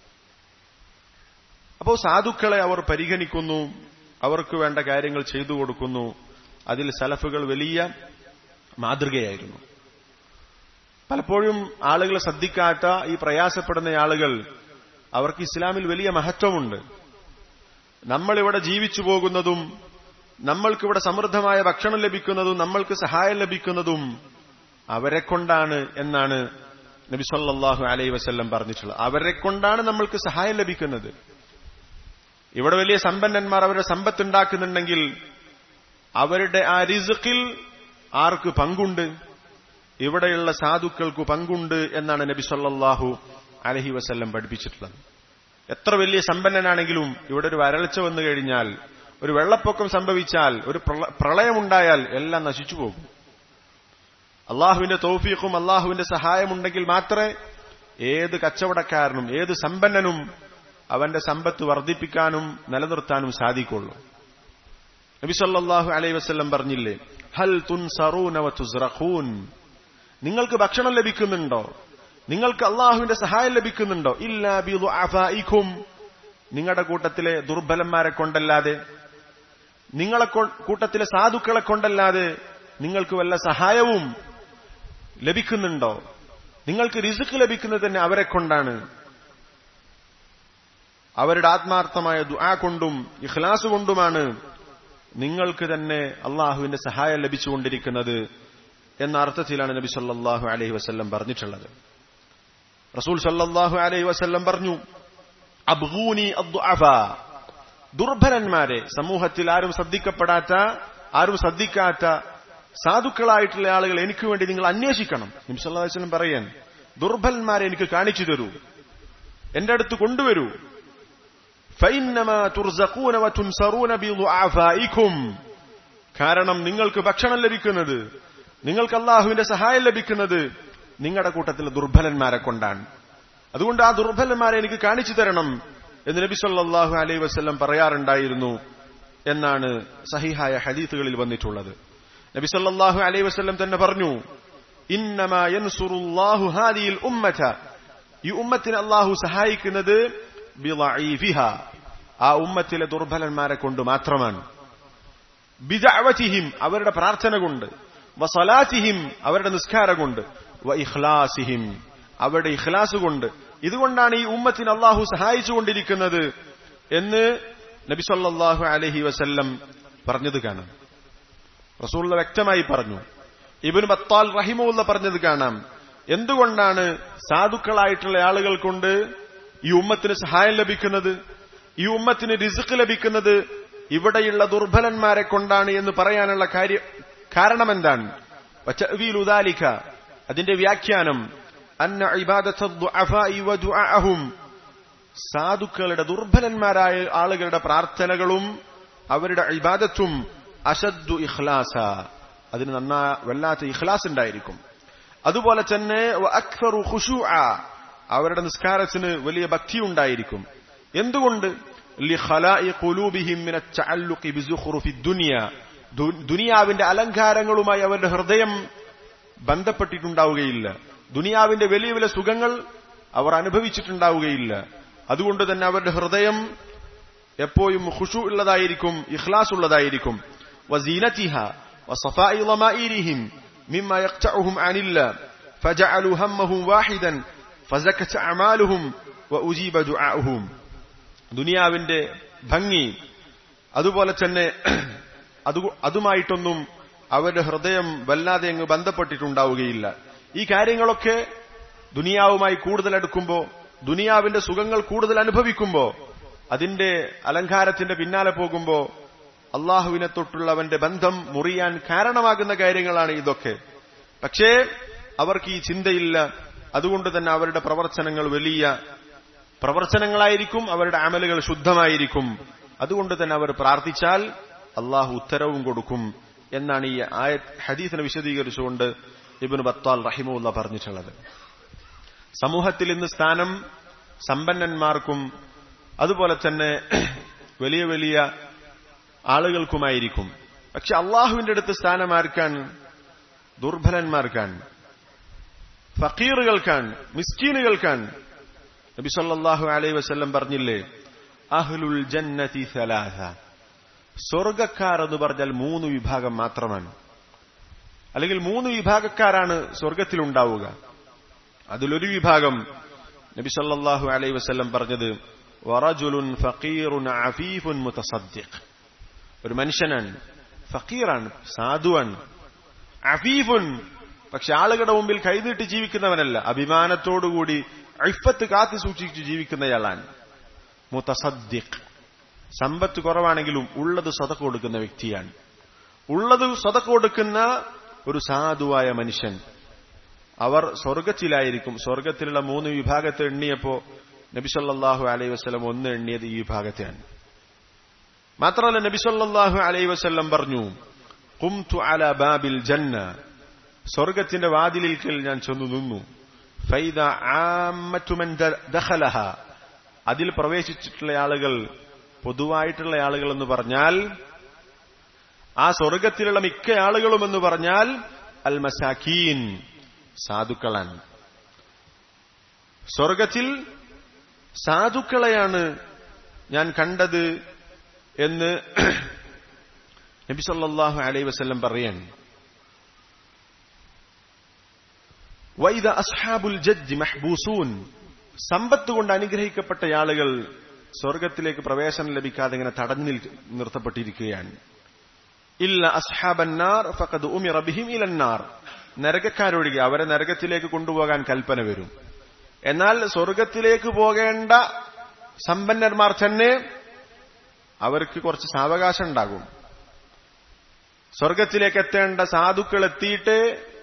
[SPEAKER 1] അപ്പോൾ സാധുക്കളെ അവർ പരിഗണിക്കുന്നു അവർക്ക് വേണ്ട കാര്യങ്ങൾ ചെയ്തു കൊടുക്കുന്നു അതിൽ സലഫുകൾ വലിയ മാതൃകയായിരുന്നു പലപ്പോഴും ആളുകൾ ശ്രദ്ധിക്കാത്ത ഈ പ്രയാസപ്പെടുന്ന ആളുകൾ അവർക്ക് ഇസ്ലാമിൽ വലിയ മഹത്വമുണ്ട് നമ്മളിവിടെ ജീവിച്ചു പോകുന്നതും നമ്മൾക്കിവിടെ സമൃദ്ധമായ ഭക്ഷണം ലഭിക്കുന്നതും നമ്മൾക്ക് സഹായം ലഭിക്കുന്നതും അവരെ കൊണ്ടാണ് എന്നാണ് നബി സല്ലല്ലാഹു അലൈഹി വസല്ലം പറഞ്ഞിട്ടുള്ളത് അവരെ കൊണ്ടാണ് നമ്മൾക്ക് സഹായം ലഭിക്കുന്നത് ഇവിടെ വലിയ സമ്പന്നന്മാർ അവരുടെ സമ്പത്ത് ഉണ്ടാക്കുന്നുണ്ടെങ്കിൽ അവരുടെ ആ റിസുക്കിൽ ആർക്ക് പങ്കുണ്ട് ഇവിടെയുള്ള സാധുക്കൾക്ക് പങ്കുണ്ട് എന്നാണ് നബി സല്ലല്ലാഹു അലഹി വസല്ലം പഠിപ്പിച്ചിട്ടുള്ളത് എത്ര വലിയ സമ്പന്നനാണെങ്കിലും ഇവിടെ ഒരു വരൾച്ച വന്നു കഴിഞ്ഞാൽ ഒരു വെള്ളപ്പൊക്കം സംഭവിച്ചാൽ ഒരു പ്രള- പ്രളയമുണ്ടായാൽ എല്ലാം നശിച്ചു പോകും അള്ളാഹുവിന്റെ തൗഫീഖും അള്ളാഹുവിന്റെ സഹായമുണ്ടെങ്കിൽ മാത്രമേ ഏത് കച്ചവടക്കാരനും ഏത് സമ്പന്നനും അവന്റെ സമ്പത്ത് വർദ്ധിപ്പിക്കാനും നിലനിർത്താനും സാധിക്കുള്ളൂ നബി സല്ലല്ലാഹു അലൈഹി വസല്ലം പറഞ്ഞില്ലേ ഹൽ തുൻസറൂന വതുസ്റഖൂൻ നിങ്ങൾക്ക് ഭക്ഷണം ലഭിക്കുന്നുണ്ടോ നിങ്ങൾക്ക് അള്ളാഹുവിന്റെ സഹായം ലഭിക്കുന്നുണ്ടോ ഇല്ലാ ബിദുഅഫായിക്കും നിങ്ങളുടെ കൂട്ടത്തിലെ ദുർബലന്മാരെ കൊണ്ടല്ലാതെ നിങ്ങളെ കൊ- കൂട്ടത്തിലെ സാധുക്കളെ കൊണ്ടല്ലാതെ നിങ്ങൾക്ക് വല്ല സഹായവും ലഭിക്കുന്നുണ്ടോ നിങ്ങൾക്ക് റിസുക്ക് ലഭിക്കുന്നത് തന്നെ അവരെ കൊണ്ടാണ് അവരുടെ ആത്മാർത്ഥമായ ദുആ കൊണ്ടും ഇഖ്ലാസ് കൊണ്ടുമാണ് നിങ്ങൾക്ക് തന്നെ അള്ളാഹുവിന്റെ സഹായം ലഭിച്ചുകൊണ്ടിരിക്കുന്നത് എന്ന അർത്ഥത്തിലാണ് നബി സല്ലല്ലാഹു അലൈഹി വസല്ലം പറഞ്ഞിട്ടുള്ളത് റസൂൽ സല്ലല്ലാഹു അലൈഹി വസല്ലം പറഞ്ഞു അബ്ഗൂനി അദ്ദുഅഫ ദുർബലന്മാരെ സമൂഹത്തിൽ ആരും ശ്രദ്ധിക്കപ്പെടാത്ത ആരും ശ്രദ്ധിക്കാത്ത സാധുക്കളായിട്ടുള്ള ആളുകൾ എനിക്ക് വേണ്ടി നിങ്ങൾ അന്വേഷിക്കണം നബി സല്ലല്ലാഹു അലൈഹി വസല്ലം പറയാൻ ദുർബലന്മാരെ എനിക്ക് കാണിച്ചു തരൂ എന്റെ അടുത്ത് കൊണ്ടുവരൂ ഫൈന്നമാ തുർസഖൂന വതുൻസറൂന ബിദുഅഫായിക്കും കാരണം നിങ്ങൾക്ക് ഭക്ഷണം ലഭിക്കുന്നത് നിങ്ങൾക്ക് അള്ളാഹുവിന്റെ സഹായം ലഭിക്കുന്നത് നിങ്ങളുടെ കൂട്ടത്തിലെ ദുർബലന്മാരെ കൊണ്ടാണ് അതുകൊണ്ട് ആ ദുർബലന്മാരെ എനിക്ക് കാണിച്ചു തരണം എന്ന് നബി സല്ലല്ലാഹു അലൈഹി വസല്ലം പറയാറുണ്ടായിരുന്നു എന്നാണ് സഹിഹായ ഹദീസുകളിൽ വന്നിട്ടുള്ളത് നബി സല്ലല്ലാഹു അലൈഹി വസല്ലം തന്നെ പറഞ്ഞു ഇന്നമാ യൻസുറുല്ലാഹു ഹാദിഹിൽ ഉമ്മത ഈ ഉമ്മത്തിനെ അള്ളാഹു സഹായിക്കുന്നത് ബിളഈഫിഹ ആ ഉമ്മത്തിലെ ദുർബലന്മാരെ കൊണ്ട് മാത്രമാണ് ബിദഅവതിഹിം അവരുടെ പ്രാർത്ഥന കൊണ്ട് വസലാത്തിഹിം അവരുടെ നിസ്കാരം കൊണ്ട് വ ഇഖ്ലാസിഹിം അവരുടെ ഇഖ്ലാസ് കൊണ്ട് ഇതുകൊണ്ടാണ് ഈ ഉമ്മത്തിന് അള്ളാഹു സഹായിച്ചുകൊണ്ടിരിക്കുന്നത് എന്ന് നബി സല്ലല്ലാഹു അലൈഹി വസല്ലം പറഞ്ഞത് കാണാം റസൂള്ള വ്യക്തമായി പറഞ്ഞു ഇബിൻ ബത്താൽ റഹിമുള്ള പറഞ്ഞത് കാണാം എന്തുകൊണ്ടാണ് സാധുക്കളായിട്ടുള്ള ആളുകൾ കൊണ്ട് ഈ ഉമ്മത്തിന് സഹായം ലഭിക്കുന്നത് ഈ ഉമ്മത്തിന് റിസുക്ക് ലഭിക്കുന്നത് ഇവിടെയുള്ള ദുർബലന്മാരെ കൊണ്ടാണ് എന്ന് പറയാനുള്ള കാര്യ കാരണം എന്താണ് ഉദാലിക്ക അതിന്റെ വ്യാഖ്യാനം അന്ന ഇബാദത്തും സാധുക്കളുടെ ദുർബലന്മാരായ ആളുകളുടെ പ്രാർത്ഥനകളും അവരുടെ ഇബാദത്തും അശദ്ദു ഇഖ്ലാസ അതിന് നന്നാ വല്ലാത്ത ഇഖ്ലാസ് ഉണ്ടായിരിക്കും അതുപോലെ തന്നെ അക്സറു ഖുശൂ അവരുടെ നിസ്കാരത്തിന് വലിയ ഭക്തി ഉണ്ടായിരിക്കും എന്തുകൊണ്ട് ദുനിയാവിന്റെ അലങ്കാരങ്ങളുമായി അവരുടെ ഹൃദയം ബന്ധപ്പെട്ടിട്ടുണ്ടാവുകയില്ല ദുനിയാവിന്റെ വലിയ വലിയ സുഖങ്ങൾ അവർ അനുഭവിച്ചിട്ടുണ്ടാവുകയില്ല അതുകൊണ്ട് തന്നെ അവരുടെ ഹൃദയം എപ്പോഴും ഖുഷു ഉള്ളതായിരിക്കും ഇഖ്ലാസ് ഉള്ളതായിരിക്കും വസീനത്തിഹ وصفاء ضمائرهم مما يقطعهم عن الله فجعلوا همهم واحدا فزكت أعمالهم وأجيب دعاؤهم ദുനിയാവിന്റെ ഭംഗി അതുപോലെ തന്നെ അത് അതുമായിട്ടൊന്നും അവരുടെ ഹൃദയം വല്ലാതെ അങ്ങ് ബന്ധപ്പെട്ടിട്ടുണ്ടാവുകയില്ല ഈ കാര്യങ്ങളൊക്കെ ദുനിയാവുമായി കൂടുതൽ അടുക്കുമ്പോ ദുനിയാവിന്റെ സുഖങ്ങൾ കൂടുതൽ അനുഭവിക്കുമ്പോ അതിന്റെ അലങ്കാരത്തിന്റെ പിന്നാലെ പോകുമ്പോ അള്ളാഹുവിനെ തൊട്ടുള്ളവന്റെ ബന്ധം മുറിയാൻ കാരണമാകുന്ന കാര്യങ്ങളാണ് ഇതൊക്കെ പക്ഷേ അവർക്ക് ഈ ചിന്തയില്ല അതുകൊണ്ട് തന്നെ അവരുടെ പ്രവർത്തനങ്ങൾ വലിയ പ്രവർത്തനങ്ങളായിരിക്കും അവരുടെ അമലുകൾ ശുദ്ധമായിരിക്കും അതുകൊണ്ട് തന്നെ അവർ പ്രാർത്ഥിച്ചാൽ അള്ളാഹു ഉത്തരവും കൊടുക്കും എന്നാണ് ഈ ആയ ഹദീസിനെ വിശദീകരിച്ചുകൊണ്ട് ഇബിന് ബത്താൽ റഹിമുല്ല പറഞ്ഞിട്ടുള്ളത് സമൂഹത്തിൽ ഇന്ന് സ്ഥാനം സമ്പന്നന്മാർക്കും അതുപോലെ തന്നെ വലിയ വലിയ ആളുകൾക്കുമായിരിക്കും പക്ഷെ അള്ളാഹുവിന്റെ അടുത്ത് സ്ഥാനമാർക്കാൻ ദുർബലന്മാർക്കാണ് ഫക്കീറുകൾക്കാണ് മിസ്കീനുകൾക്കാണ് നബി സല്ലല്ലാഹു അലൈഹി വസല്ലം പറഞ്ഞില്ലേ അഹ്ലുൽ ജന്നതി സലാസ സ്വർഗക്കാർ എന്ന് പറഞ്ഞാൽ മൂന്ന് വിഭാഗം മാത്രമാണ് അല്ലെങ്കിൽ മൂന്ന് വിഭാഗക്കാരാണ് സ്വർഗത്തിൽ ഉണ്ടാവുക അതിലൊരു വിഭാഗം നബി സല്ലല്ലാഹു അലൈഹി വസല്ലം പറഞ്ഞത് വറജുലുൻ ഫഖീറുൻ അഫീഫുൻ മുതസദ്ദിഖ് ഒരു മനുഷ്യനാണ് ഫക്കീറാണ് സാധുവാണ് അഫീഫുൻ പക്ഷെ ആളുകളുടെ മുമ്പിൽ കൈനീട്ടി ജീവിക്കുന്നവനല്ല അഭിമാനത്തോടുകൂടി ഐഫത്ത് കാത്തു സൂക്ഷിച്ച് ജീവിക്കുന്നയാളാണ് മുത്തസദ്ദിഖ് സമ്പത്ത് കുറവാണെങ്കിലും ഉള്ളത് സ്വതക്ക കൊടുക്കുന്ന വ്യക്തിയാണ് ഉള്ളത് സ്വതക്ക കൊടുക്കുന്ന ഒരു സാധുവായ മനുഷ്യൻ അവർ സ്വർഗത്തിലായിരിക്കും സ്വർഗത്തിലുള്ള മൂന്ന് വിഭാഗത്തെ എണ്ണിയപ്പോ നബിസല്ലാഹു അലൈഹി വസ്ലം ഒന്ന് എണ്ണിയത് ഈ വിഭാഗത്തെയാണ് മാത്രമല്ല നബിസല്ലാഹു അലൈഹി വസ്ല്ലം പറഞ്ഞു കുംതു അല ബാബിൽ ജന്ന സ്വർഗത്തിന്റെ വാതിലിൽക്കൽ ഞാൻ ചെന്നു നിന്നു ഫൈദ ആമറ്റുമൻ ദഖലഹ അതിൽ പ്രവേശിച്ചിട്ടുള്ള ആളുകൾ പൊതുവായിട്ടുള്ള ആളുകൾ എന്ന് പറഞ്ഞാൽ ആ സ്വർഗത്തിലുള്ള മിക്ക ആളുകളും എന്ന് പറഞ്ഞാൽ അൽ മസാക്കീൻ സാധുക്കളാണ് സ്വർഗത്തിൽ സാധുക്കളെയാണ് ഞാൻ കണ്ടത് എന്ന് നബി സല്ലല്ലാഹു അലൈഹി വസല്ലം പറയാൻ വൈദ അസ്ഹാബുൽ ജദ്ജ് മഹ്ബൂസൂൻ സമ്പത്ത് കൊണ്ട് അനുഗ്രഹിക്കപ്പെട്ട ആളുകൾ സ്വർഗത്തിലേക്ക് പ്രവേശനം ലഭിക്കാതെ ഇങ്ങനെ തടഞ്ഞു നിർത്തപ്പെട്ടിരിക്കുകയാണ് ഇല്ല അസ്ഹാബന്നാർ ഫഖദ് ഉമിറ ബിഹിം ഇലന്നാർ നരകക്കാരൊഴികെ അവരെ നരകത്തിലേക്ക് കൊണ്ടുപോകാൻ കൽപ്പന വരും എന്നാൽ സ്വർഗത്തിലേക്ക് പോകേണ്ട സമ്പന്നന്മാർ തന്നെ അവർക്ക് കുറച്ച് സാവകാശം ഉണ്ടാകും സ്വർഗത്തിലേക്ക് എത്തേണ്ട സാധുക്കൾ എത്തിയിട്ട്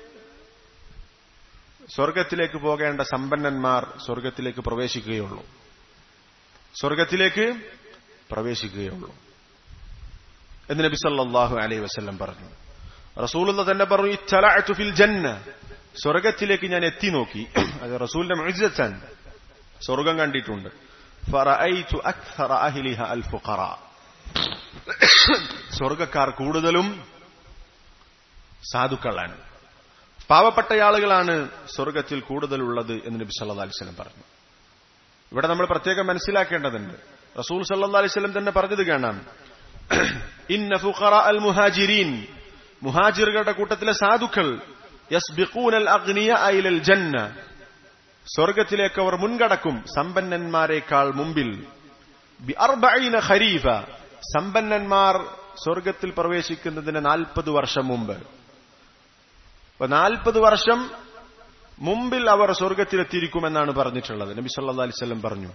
[SPEAKER 1] സ്വർഗത്തിലേക്ക് പോകേണ്ട സമ്പന്നന്മാർ സ്വർഗത്തിലേക്ക് പ്രവേശിക്കുകയുള്ളൂ സ്വർഗത്തിലേക്ക് പ്രവേശിക്കുകയുള്ളൂ എന്ന് നബി സല്ലല്ലാഹു അലൈഹി വസല്ലം പറഞ്ഞു റസൂലുള്ള തന്നെ പറഞ്ഞു ഇത്തലഅതു ഫിൽ ജന്ന സ്വർഗത്തിലേക്ക് ഞാൻ എത്തി നോക്കി അത് റസൂലിന്റെ മുഅ്ജിസത്താണ് സ്വർഗം കണ്ടിട്ടുണ്ട് ഫറഅയ്തു അക്സറ അഹ്ലിഹ അൽ ഫുഖറ സ്വർഗക്കാർ കൂടുതലും സാധുക്കളാണ് പാവപ്പെട്ട ആളുകളാണ് സ്വർഗത്തിൽ കൂടുതലുള്ളത് എന്ന് നബി സല്ലല്ലാഹു അലൈഹി വസല്ലം പറഞ്ഞു ഇവിടെ നമ്മൾ പ്രത്യേകം മനസ്സിലാക്കേണ്ടതുണ്ട് റസൂൽ സല്ലല്ലാഹു അലൈഹി വസല്ലം തന്നെ പറഞ്ഞത് കാണാം ഇന്ന ഫുഖറ അൽ മുഹാജിരീൻ മുഹാജിറുകളുടെ കൂട്ടത്തിലെ സാധുക്കൾ യസ്ബിഖൂനൽ അഗ്നിയ ഐലൽ ജന്ന സ്വർഗത്തിലേക്ക് അവർ മുൻകടക്കും സമ്പന്നന്മാരെക്കാൾ മുമ്പിൽ ബി അർബഈന ഖരീഫ സമ്പന്നന്മാർ സ്വർഗത്തിൽ പ്രവേശിക്കുന്നതിന് നാൽപ്പത് വർഷം മുമ്പ് അപ്പൊ നാൽപ്പത് വർഷം മുമ്പിൽ അവർ സ്വർഗത്തിലെത്തിയിരിക്കുമെന്നാണ് പറഞ്ഞിട്ടുള്ളത് നബി സല്ലാ അലിസ്വല്ലം പറഞ്ഞു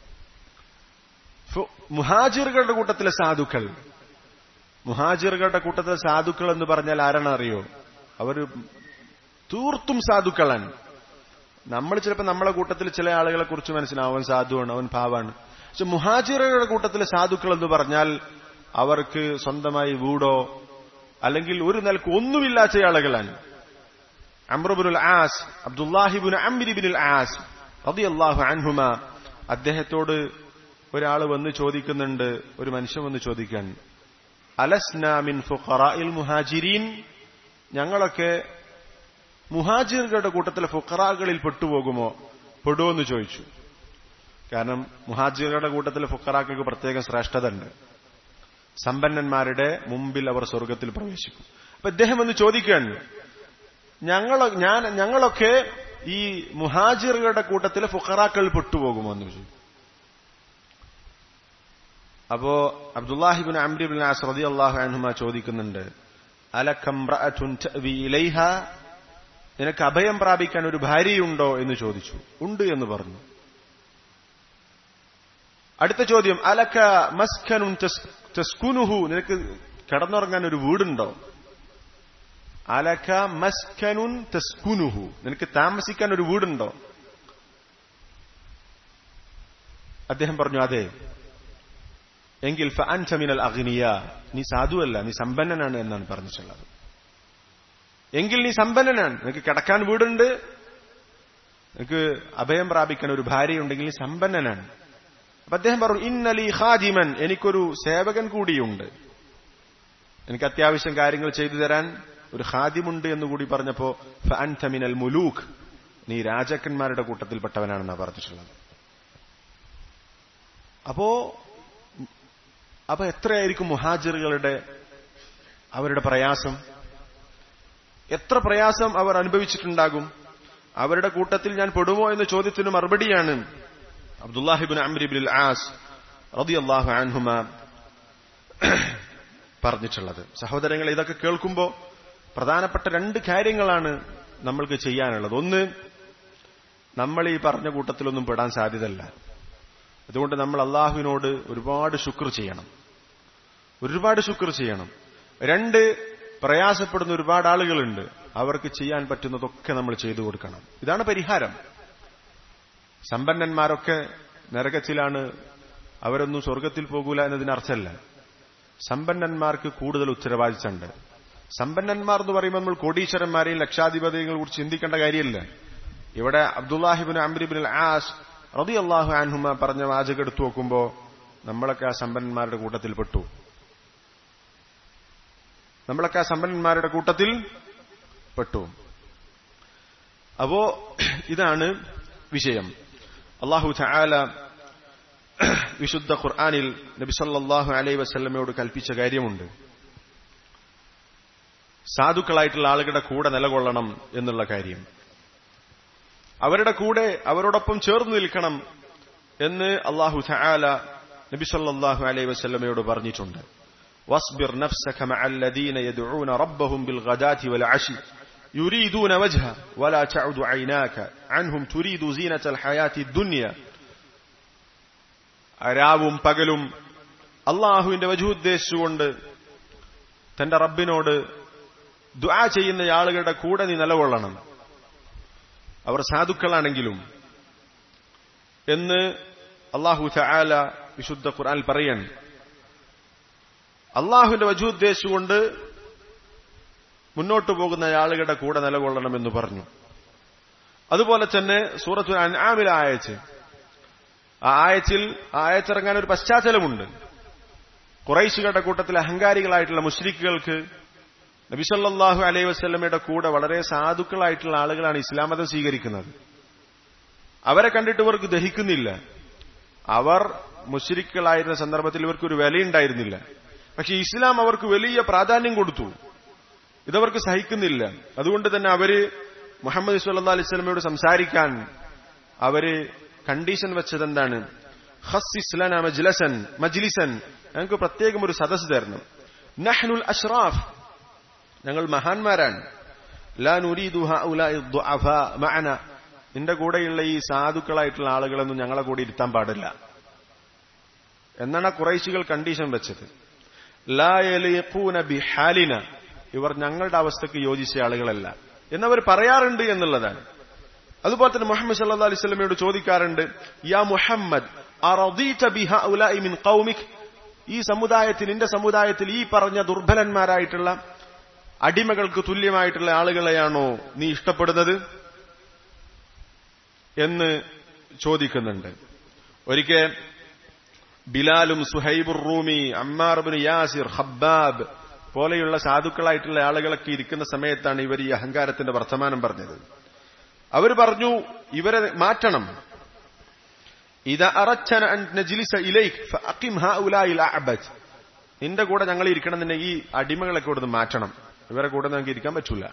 [SPEAKER 1] മുഹാജിറുകളുടെ കൂട്ടത്തിലെ സാധുക്കൾ മുഹാജിറുകളുടെ കൂട്ടത്തിലെ സാധുക്കൾ എന്ന് പറഞ്ഞാൽ ആരാണ് അറിയോ അവർ തീർത്തും സാധുക്കളാണ് നമ്മൾ ചിലപ്പോൾ നമ്മളെ കൂട്ടത്തിൽ ചില ആളുകളെ കുറിച്ച് മനസ്സിലാവും അവൻ സാധുവാണ് അവൻ പാവാണ് പക്ഷെ മുഹാജിറുകളുടെ കൂട്ടത്തിലെ സാധുക്കൾ എന്ന് പറഞ്ഞാൽ അവർക്ക് സ്വന്തമായി വീടോ അല്ലെങ്കിൽ ഒരു നിലക്ക് ഒന്നുമില്ലാത്ത ആളുകളാണ് അമ്രബുൽ ആസ് അബ്ദുല്ലാഹിബുൻ അമ്രിബിനുൽ ആസ് റളിയല്ലാഹു അൻഹുമ അദ്ദേഹത്തോട് ഒരാൾ വന്ന് ചോദിക്കുന്നുണ്ട് ഒരു മനുഷ്യൻ വന്ന് ചോദിക്കാൻ അലസ്ന മിൻ ഫുഖറാഇൽ മുഹാജിരീൻ ഞങ്ങളൊക്കെ മുഹാജിറുകളുടെ കൂട്ടത്തിലെ ഫുഖറാകളിൽ പെട്ടുപോകുമോ പെടുമോ എന്ന് ചോദിച്ചു കാരണം മുഹാജിറുകളുടെ കൂട്ടത്തിലെ ഫുഖറാക്കൾക്ക് പ്രത്യേകം ശ്രേഷ്ഠത ഉണ്ട് സമ്പന്നന്മാരുടെ മുമ്പിൽ അവർ സ്വർഗത്തിൽ പ്രവേശിക്കും അപ്പൊ ഇദ്ദേഹം എന്ന് ചോദിക്കുകയാണ് ഞങ്ങൾ ഞാൻ ഞങ്ങളൊക്കെ ഈ മുഹാജിറുകളുടെ കൂട്ടത്തിലെ ഫുഖറാക്കൾ പെട്ടുപോകുമോ എന്ന് ചോദിച്ചു അപ്പോ അബ്ദുല്ലാഹിബിൻ അംരിബിൻ അസ്രദി അള്ളാഹു അൻഹുമ ചോദിക്കുന്നുണ്ട് ഇലൈഹ നിനക്ക് അഭയം പ്രാപിക്കാൻ ഒരു ഭാര്യയുണ്ടോ എന്ന് ചോദിച്ചു ഉണ്ട് എന്ന് പറഞ്ഞു അടുത്ത ചോദ്യം അലക്ക മസ്കനും തെസ്കുനുഹു നിനക്ക് കിടന്നുറങ്ങാൻ ഒരു വീടുണ്ടോ അലക്ക മസ്കനുൻ തെസ്കുനുഹു നിനക്ക് താമസിക്കാൻ ഒരു വീടുണ്ടോ അദ്ദേഹം പറഞ്ഞു അതെ എങ്കിൽ ഫഅൻമിനൽ അഗ്നിയ നീ സാധുവല്ല നീ സമ്പന്നനാണ് എന്നാണ് പറഞ്ഞിട്ടുള്ളത് എങ്കിൽ നീ സമ്പന്നനാണ് നിനക്ക് കിടക്കാൻ വീടുണ്ട് നിനക്ക് അഭയം പ്രാപിക്കാൻ ഒരു ഭാര്യയുണ്ടെങ്കിൽ നീ സമ്പന്നനാണ് അപ്പൊ അദ്ദേഹം പറഞ്ഞു ഇന്നലി ഖാദിമൻ എനിക്കൊരു സേവകൻ കൂടിയുണ്ട് എനിക്ക് അത്യാവശ്യം കാര്യങ്ങൾ ചെയ്തു തരാൻ ഒരു ഖാദിമുണ്ട് എന്നുകൂടി പറഞ്ഞപ്പോ ഫഅൻതമിനൽ മുലൂഖ് നീ രാജാക്കന്മാരുടെ കൂട്ടത്തിൽപ്പെട്ടവനാണെന്നാണ് പറഞ്ഞിട്ടുള്ളത് അപ്പോ അപ്പൊ എത്രയായിരിക്കും മുഹാജിറുകളുടെ അവരുടെ പ്രയാസം എത്ര പ്രയാസം അവർ അനുഭവിച്ചിട്ടുണ്ടാകും അവരുടെ കൂട്ടത്തിൽ ഞാൻ പെടുമോ എന്ന ചോദ്യത്തിന് മറുപടിയാണ് അബ്ദുല്ലാഹിബിൻ അമ്രിബിൻ ആസ് റതിയല്ലാഹു അൻഹുമ പറഞ്ഞിട്ടുള്ളത് സഹോദരങ്ങൾ ഇതൊക്കെ കേൾക്കുമ്പോൾ പ്രധാനപ്പെട്ട രണ്ട് കാര്യങ്ങളാണ് നമ്മൾക്ക് ചെയ്യാനുള്ളത് ഒന്ന് നമ്മൾ ഈ പറഞ്ഞ കൂട്ടത്തിലൊന്നും പെടാൻ സാധ്യതല്ല അതുകൊണ്ട് നമ്മൾ അള്ളാഹുവിനോട് ഒരുപാട് ശുക്ർ ചെയ്യണം ഒരുപാട് ശുക്ർ ചെയ്യണം രണ്ട് പ്രയാസപ്പെടുന്ന ഒരുപാട് ആളുകളുണ്ട് അവർക്ക് ചെയ്യാൻ പറ്റുന്നതൊക്കെ നമ്മൾ ചെയ്തു കൊടുക്കണം ഇതാണ് പരിഹാരം സമ്പന്നന്മാരൊക്കെ നരകത്തിലാണ് അവരൊന്നും സ്വർഗത്തിൽ പോകൂല എന്നതിനർത്ഥമല്ല സമ്പന്നന്മാർക്ക് കൂടുതൽ ഉത്തരവാദിത്തമുണ്ട് സമ്പന്നന്മാർ എന്ന് പറയുമ്പോൾ നമ്മൾ കോടീശ്വരന്മാരെയും ലക്ഷാധിപതികളെ കുറിച്ച് ചിന്തിക്കേണ്ട കാര്യമില്ല ഇവിടെ അബ്ദുല്ലാഹിബിൻ അംരിബിൻ ആസ് റതി അള്ളാഹു ആൻഹുമ പറഞ്ഞ വാചകം എടുത്തു നോക്കുമ്പോ നമ്മളൊക്കെ ആ സമ്പന്നന്മാരുടെ കൂട്ടത്തിൽ പെട്ടു നമ്മളൊക്കെ ആ സമ്പന്നന്മാരുടെ കൂട്ടത്തിൽ പെട്ടു അപ്പോ ഇതാണ് വിഷയം അള്ളാഹു ചായാല വിശുദ്ധ ഖുർആാനിൽ നബി സല്ലാഹു അലൈ വസ്ല്ലമയോട് കൽപ്പിച്ച കാര്യമുണ്ട് സാധുക്കളായിട്ടുള്ള ആളുകളുടെ കൂടെ നിലകൊള്ളണം എന്നുള്ള കാര്യം അവരുടെ കൂടെ അവരോടൊപ്പം ചേർന്ന് നിൽക്കണം എന്ന് അള്ളാഹു ചായാല നബി സല്ലാഹു അലൈ വസ്ല്ലമയോട് പറഞ്ഞിട്ടുണ്ട് واصبر نفسك مع الذين يدعون ربهم بالغداة والعشي يريدون وجهه ولا تعد عيناك عنهم تريد زينة الحياة الدنيا രാവും പകലും അള്ളാഹുവിന്റെ വജുദ്ദേശിച്ചുകൊണ്ട് തന്റെ റബ്ബിനോട് ദുആ ചെയ്യുന്ന ആളുകളുടെ കൂടെ നീ നിലകൊള്ളണം അവർ സാധുക്കളാണെങ്കിലും എന്ന് അള്ളാഹു ചായാല വിശുദ്ധ ഖുർആൻ പറയാൻ അള്ളാഹുവിന്റെ വജുദ്ദേശിച്ചുകൊണ്ട് മുന്നോട്ടു പോകുന്ന ആളുകളുടെ കൂടെ നിലകൊള്ളണമെന്ന് പറഞ്ഞു അതുപോലെ തന്നെ സൂറത്തു അൻആമിൽ ആയച്ച് ആ ആയച്ചിൽ ആ ആയച്ചിറങ്ങാൻ ഒരു പശ്ചാത്തലമുണ്ട് കുറൈശുകളുടെ കൂട്ടത്തിൽ അഹങ്കാരികളായിട്ടുള്ള മുസ്ലിക്കുകൾക്ക് നബിസല്ലാഹു അലൈഹി വസ്ല്ലമയുടെ കൂടെ വളരെ സാധുക്കളായിട്ടുള്ള ആളുകളാണ് ഇസ്ലാം മതം സ്വീകരിക്കുന്നത് അവരെ കണ്ടിട്ട് ഇവർക്ക് ദഹിക്കുന്നില്ല അവർ മുസ്ലിക്കുകളായിരുന്ന സന്ദർഭത്തിൽ ഇവർക്ക് ഒരു വിലയുണ്ടായിരുന്നില്ല പക്ഷെ ഇസ്ലാം അവർക്ക് വലിയ പ്രാധാന്യം കൊടുത്തു ഇതവർക്ക് സഹിക്കുന്നില്ല അതുകൊണ്ട് തന്നെ അവര് മുഹമ്മദ് സല്ലാ അലൈഹി സ്വലമയോട് സംസാരിക്കാൻ അവര് കണ്ടീഷൻ വെച്ചത് എന്താണ് ഖസ്സിസ് ലന മജ്ലസൻ മജ്ലിസൻ ഞങ്ങൾക്ക് പ്രത്യേകം ഒരു സദസ് തരണം നഹ്നുൽ അഷ്റാഫ് ഞങ്ങൾ മഹാന്മാരാണ് ലാ നുരീദു ഹഉലാഇ ദുഅഫാ മഅന നിന്റെ കൂടെയുള്ള ഈ സാധുക്കളായിട്ടുള്ള ആളുകളൊന്നും ഞങ്ങളെ കൂടെ ഇരുത്താൻ പാടില്ല എന്നാണ് കുറൈശികൾ കണ്ടീഷൻ വെച്ചത് ലാ യലീഖൂന ബിഹാലിന ഇവർ ഞങ്ങളുടെ അവസ്ഥക്ക് യോജിച്ച ആളുകളല്ല എന്നവർ പറയാറുണ്ട് എന്നുള്ളതാണ് അതുപോലെ തന്നെ മുഹമ്മദ് സല്ലല്ലാഹു അലൈഹി വസല്ലമയോട് ചോദിക്കാറുണ്ട് യാ മുഹമ്മദ് അറദീത ബിഹഉലാഇ മിൻ ഖൗമിക് ഈ സമുദായത്തിൽ നിന്റെ സമുദായത്തിൽ ഈ പറഞ്ഞ ദുർബലന്മാരായിട്ടുള്ള അടിമകൾക്ക് തുല്യമായിട്ടുള്ള ആളുകളെയാണോ നീ ഇഷ്ടപ്പെടുന്നത് എന്ന് ചോദിക്കുന്നുണ്ട് ഒരിക്കൽ ബിലാലും സുഹൈബുർ റൂമി അമ്മാർബിൻ യാസിർ ഹബ്ബാബ് പോലെയുള്ള സാധുക്കളായിട്ടുള്ള ആളുകളൊക്കെ ഇരിക്കുന്ന സമയത്താണ് ഇവർ ഈ അഹങ്കാരത്തിന്റെ വർത്തമാനം പറഞ്ഞത് അവർ പറഞ്ഞു ഇവരെ മാറ്റണം ഇത് അറച്ചന നിന്റെ കൂടെ ഞങ്ങൾ ഇരിക്കണം തന്നെ ഈ അടിമകളൊക്കെ ഇവിടുന്ന് മാറ്റണം ഇവരെ കൂടെ ഞങ്ങൾക്ക് ഇരിക്കാൻ പറ്റൂല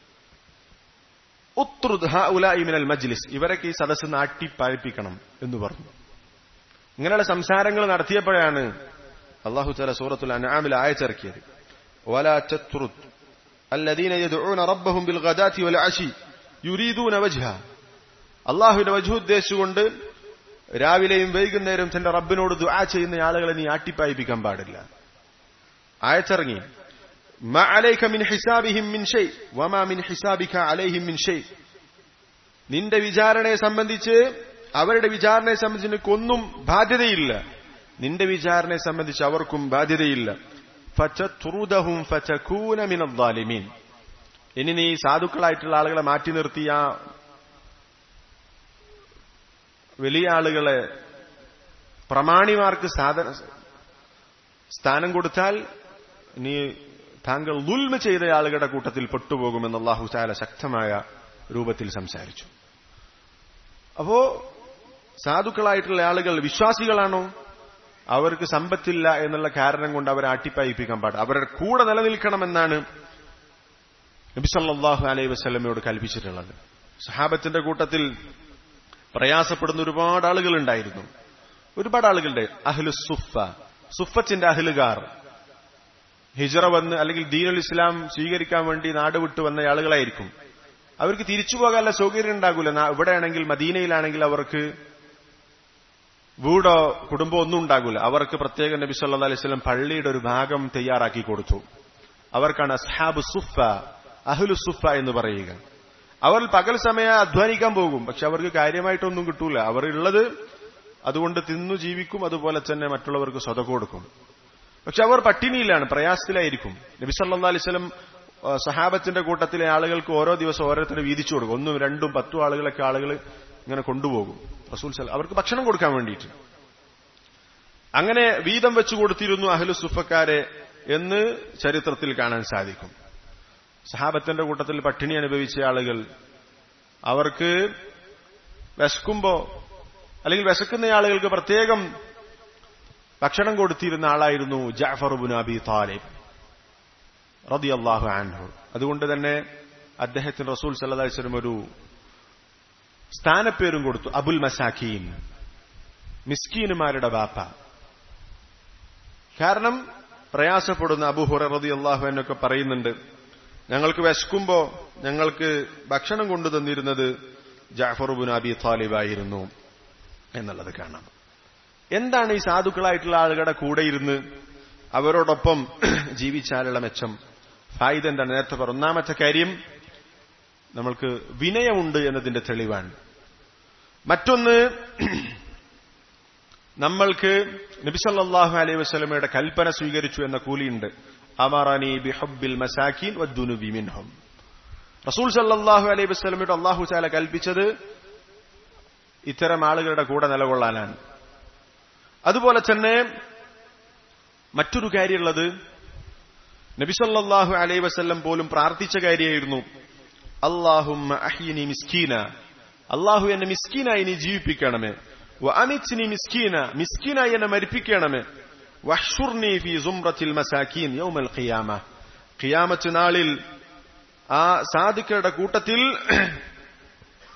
[SPEAKER 1] ഉത്രുദ്മിനൽ മജ്ലിസ് ഇവരൊക്കെ ഈ സദസ്സ് നാട്ടിപ്പായിപ്പിക്കണം എന്ന് പറഞ്ഞു ഇങ്ങനെയുള്ള സംസാരങ്ങൾ നടത്തിയപ്പോഴാണ് അള്ളാഹു തല സൂറത്തുൽ അനാമിൽ ആയച്ചിറക്കിയത് ولا تترد الذين يدعون ربهم بالغداة والعشي يريدون وجهه അള്ളാഹുവിന്റെ വജു ഉദ്ദേശിച്ചുകൊണ്ട് രാവിലെയും വൈകുന്നേരം തന്റെ റബ്ബിനോട് ദുആ ചെയ്യുന്ന ആളുകളെ നീ ആട്ടിപ്പായിപ്പിക്കാൻ പാടില്ല ആയച്ചിറങ്ങി ما عليك من حسابهم من شيء وما من حسابك عليهم من شيء നിന്റെ വിചാരണയെ സംബന്ധിച്ച് അവരുടെ വിചാരണയെ സംബന്ധിച്ച് നിനക്കൊന്നും ബാധ്യതയില്ല നിന്റെ വിചാരണയെ സംബന്ധിച്ച് അവർക്കും ബാധ്യതയില്ല ഫതത്രുദഹും ഫതകൂന മിനൽ ളാലിമീൻ ഇനി നീ സാധുക്കളായിട്ടുള്ള ആളുകളെ മാറ്റി നിർത്തി ആ വലിയ ആളുകളെ പ്രമാണിമാർക്ക് സാധന സ്ഥാനം കൊടുത്താൽ നീ താങ്കൾ ദുൽമ ചെയ്ത ആളുകളുടെ കൂട്ടത്തിൽ പെട്ടുപോകുമെന്ന് അള്ളാഹു ചാല ശക്തമായ രൂപത്തിൽ സംസാരിച്ചു അപ്പോ സാധുക്കളായിട്ടുള്ള ആളുകൾ വിശ്വാസികളാണോ അവർക്ക് സമ്പത്തില്ല എന്നുള്ള കാരണം കൊണ്ട് അവരെ ആട്ടിപ്പായിപ്പിക്കാൻ പാടില്ല അവരുടെ കൂടെ നിലനിൽക്കണമെന്നാണ് നബിസല്ലാഹു അലൈഹി വസ്ലമയോട് കൽപ്പിച്ചിട്ടുള്ളത് സഹാബത്തിന്റെ കൂട്ടത്തിൽ പ്രയാസപ്പെടുന്ന ഒരുപാട് ആളുകൾ ഉണ്ടായിരുന്നു ഒരുപാട് ആളുകളുടെ അഹ്ലു സുഫ സുഫത്തിന്റെ അഹ്ലുകാർ ഹിജറ വന്ന് അല്ലെങ്കിൽ ദീനുൽ ഇസ്ലാം സ്വീകരിക്കാൻ വേണ്ടി നാട് വിട്ടു വന്ന ആളുകളായിരിക്കും അവർക്ക് തിരിച്ചു പോകാനുള്ള സൗകര്യം ഉണ്ടാകൂല ഇവിടെയാണെങ്കിൽ മദീനയിലാണെങ്കിൽ അവർക്ക് വീടോ കുടുംബമോ ഒന്നും ഉണ്ടാകൂല അവർക്ക് പ്രത്യേക നബി സല്ലാ അലൈഹി സ്വലം പള്ളിയുടെ ഒരു ഭാഗം തയ്യാറാക്കി കൊടുത്തു അവർക്കാണ് അസ്ഹാബ് സുഫ അഹ്ലു സുഫ എന്ന് പറയുക അവർ പകൽ സമയം അധ്വാനിക്കാൻ പോകും പക്ഷെ അവർക്ക് കാര്യമായിട്ടൊന്നും കിട്ടൂല അവർ ഉള്ളത് അതുകൊണ്ട് തിന്നു ജീവിക്കും അതുപോലെ തന്നെ മറ്റുള്ളവർക്ക് സ്വത കൊടുക്കും പക്ഷെ അവർ പട്ടിണിയിലാണ് പ്രയാസത്തിലായിരിക്കും നബി സല്ലാ അലൈവലം സഹാബത്തിന്റെ കൂട്ടത്തിലെ ആളുകൾക്ക് ഓരോ ദിവസം ഓരോരുത്തരെ വീതിച്ചു കൊടുക്കും ഒന്നും രണ്ടും പത്തും ആളുകളൊക്കെ ആളുകൾ ഇങ്ങനെ കൊണ്ടുപോകും റസൂൽ സൽ അവർക്ക് ഭക്ഷണം കൊടുക്കാൻ വേണ്ടിയിട്ട് അങ്ങനെ വീതം വെച്ചു കൊടുത്തിരുന്നു അഹ്ലു സുഫക്കാരെ എന്ന് ചരിത്രത്തിൽ കാണാൻ സാധിക്കും സഹാബത്തിന്റെ കൂട്ടത്തിൽ പട്ടിണി അനുഭവിച്ച ആളുകൾ അവർക്ക് വിശക്കുമ്പോ അല്ലെങ്കിൽ വിശക്കുന്ന ആളുകൾക്ക് പ്രത്യേകം ഭക്ഷണം കൊടുത്തിരുന്ന ആളായിരുന്നു ജാഫർ ബുൻ അബി താലിബ് റതിയല്ലാഹു ആൻഹു അതുകൊണ്ട് തന്നെ അദ്ദേഹത്തിന് റസൂൽ സല്ലാസ്ലം ഒരു സ്ഥാനപ്പേരും കൊടുത്തു അബുൽ മസാഖീൻ മിസ്കീനുമാരുടെ ബാപ്പ കാരണം പ്രയാസപ്പെടുന്ന അബുഹുറ റതി അള്ളാഹു എന്നൊക്കെ പറയുന്നുണ്ട് ഞങ്ങൾക്ക് വിശക്കുമ്പോ ഞങ്ങൾക്ക് ഭക്ഷണം കൊണ്ടു തന്നിരുന്നത് ജാഫറുബുൻ അബി താലിബായിരുന്നു എന്നുള്ളത് കാണാം എന്താണ് ഈ സാധുക്കളായിട്ടുള്ള ആളുകളുടെ കൂടെ ഇരുന്ന് അവരോടൊപ്പം ജീവിച്ചാലുള്ള മെച്ചം ഫായിദ എന്താണ് നേരത്തെ പറ ഒന്നാമത്തെ കാര്യം നമ്മൾക്ക് വിനയമുണ്ട് എന്നതിന്റെ തെളിവാണ് മറ്റൊന്ന് നമ്മൾക്ക് നബിസല്ലാഹു അലൈഹി വസ്ലമയുടെ കൽപ്പന സ്വീകരിച്ചു എന്ന കൂലിയുണ്ട് അമറാനി ബിഹബിൽ മസാഖീൻ വദ്ദുനുബി മിൻഹും റസൂൽ സല്ലാഹു അലൈഹി വസ്ലമയുടെ അള്ളാഹു ചാല കൽപ്പിച്ചത് ഇത്തരം ആളുകളുടെ കൂടെ നിലകൊള്ളാനാണ് അതുപോലെ തന്നെ മറ്റൊരു കാര്യമുള്ളത് നബിസല്ലാഹു അലൈഹി വസ്ല്ലം പോലും പ്രാർത്ഥിച്ച കാര്യമായിരുന്നു അള്ളാഹും അഹ്യിനി മിസ്കീന അള്ളാഹു എന്നെ മിസ്കീനായി നീ ജീവിപ്പിക്കണമേ അമിത്നി മിസ്കീന മിസ്കീനായി എന്നെ മരിപ്പിക്കണമേ വഹ്ഷുർനി ഫി സുംറത്തിൽ മസാക്കീൻ യൗമൽ ഖിയാമ ഖിയാമത്ത് നാളിൽ ആ സാധുക്കളുടെ കൂട്ടത്തിൽ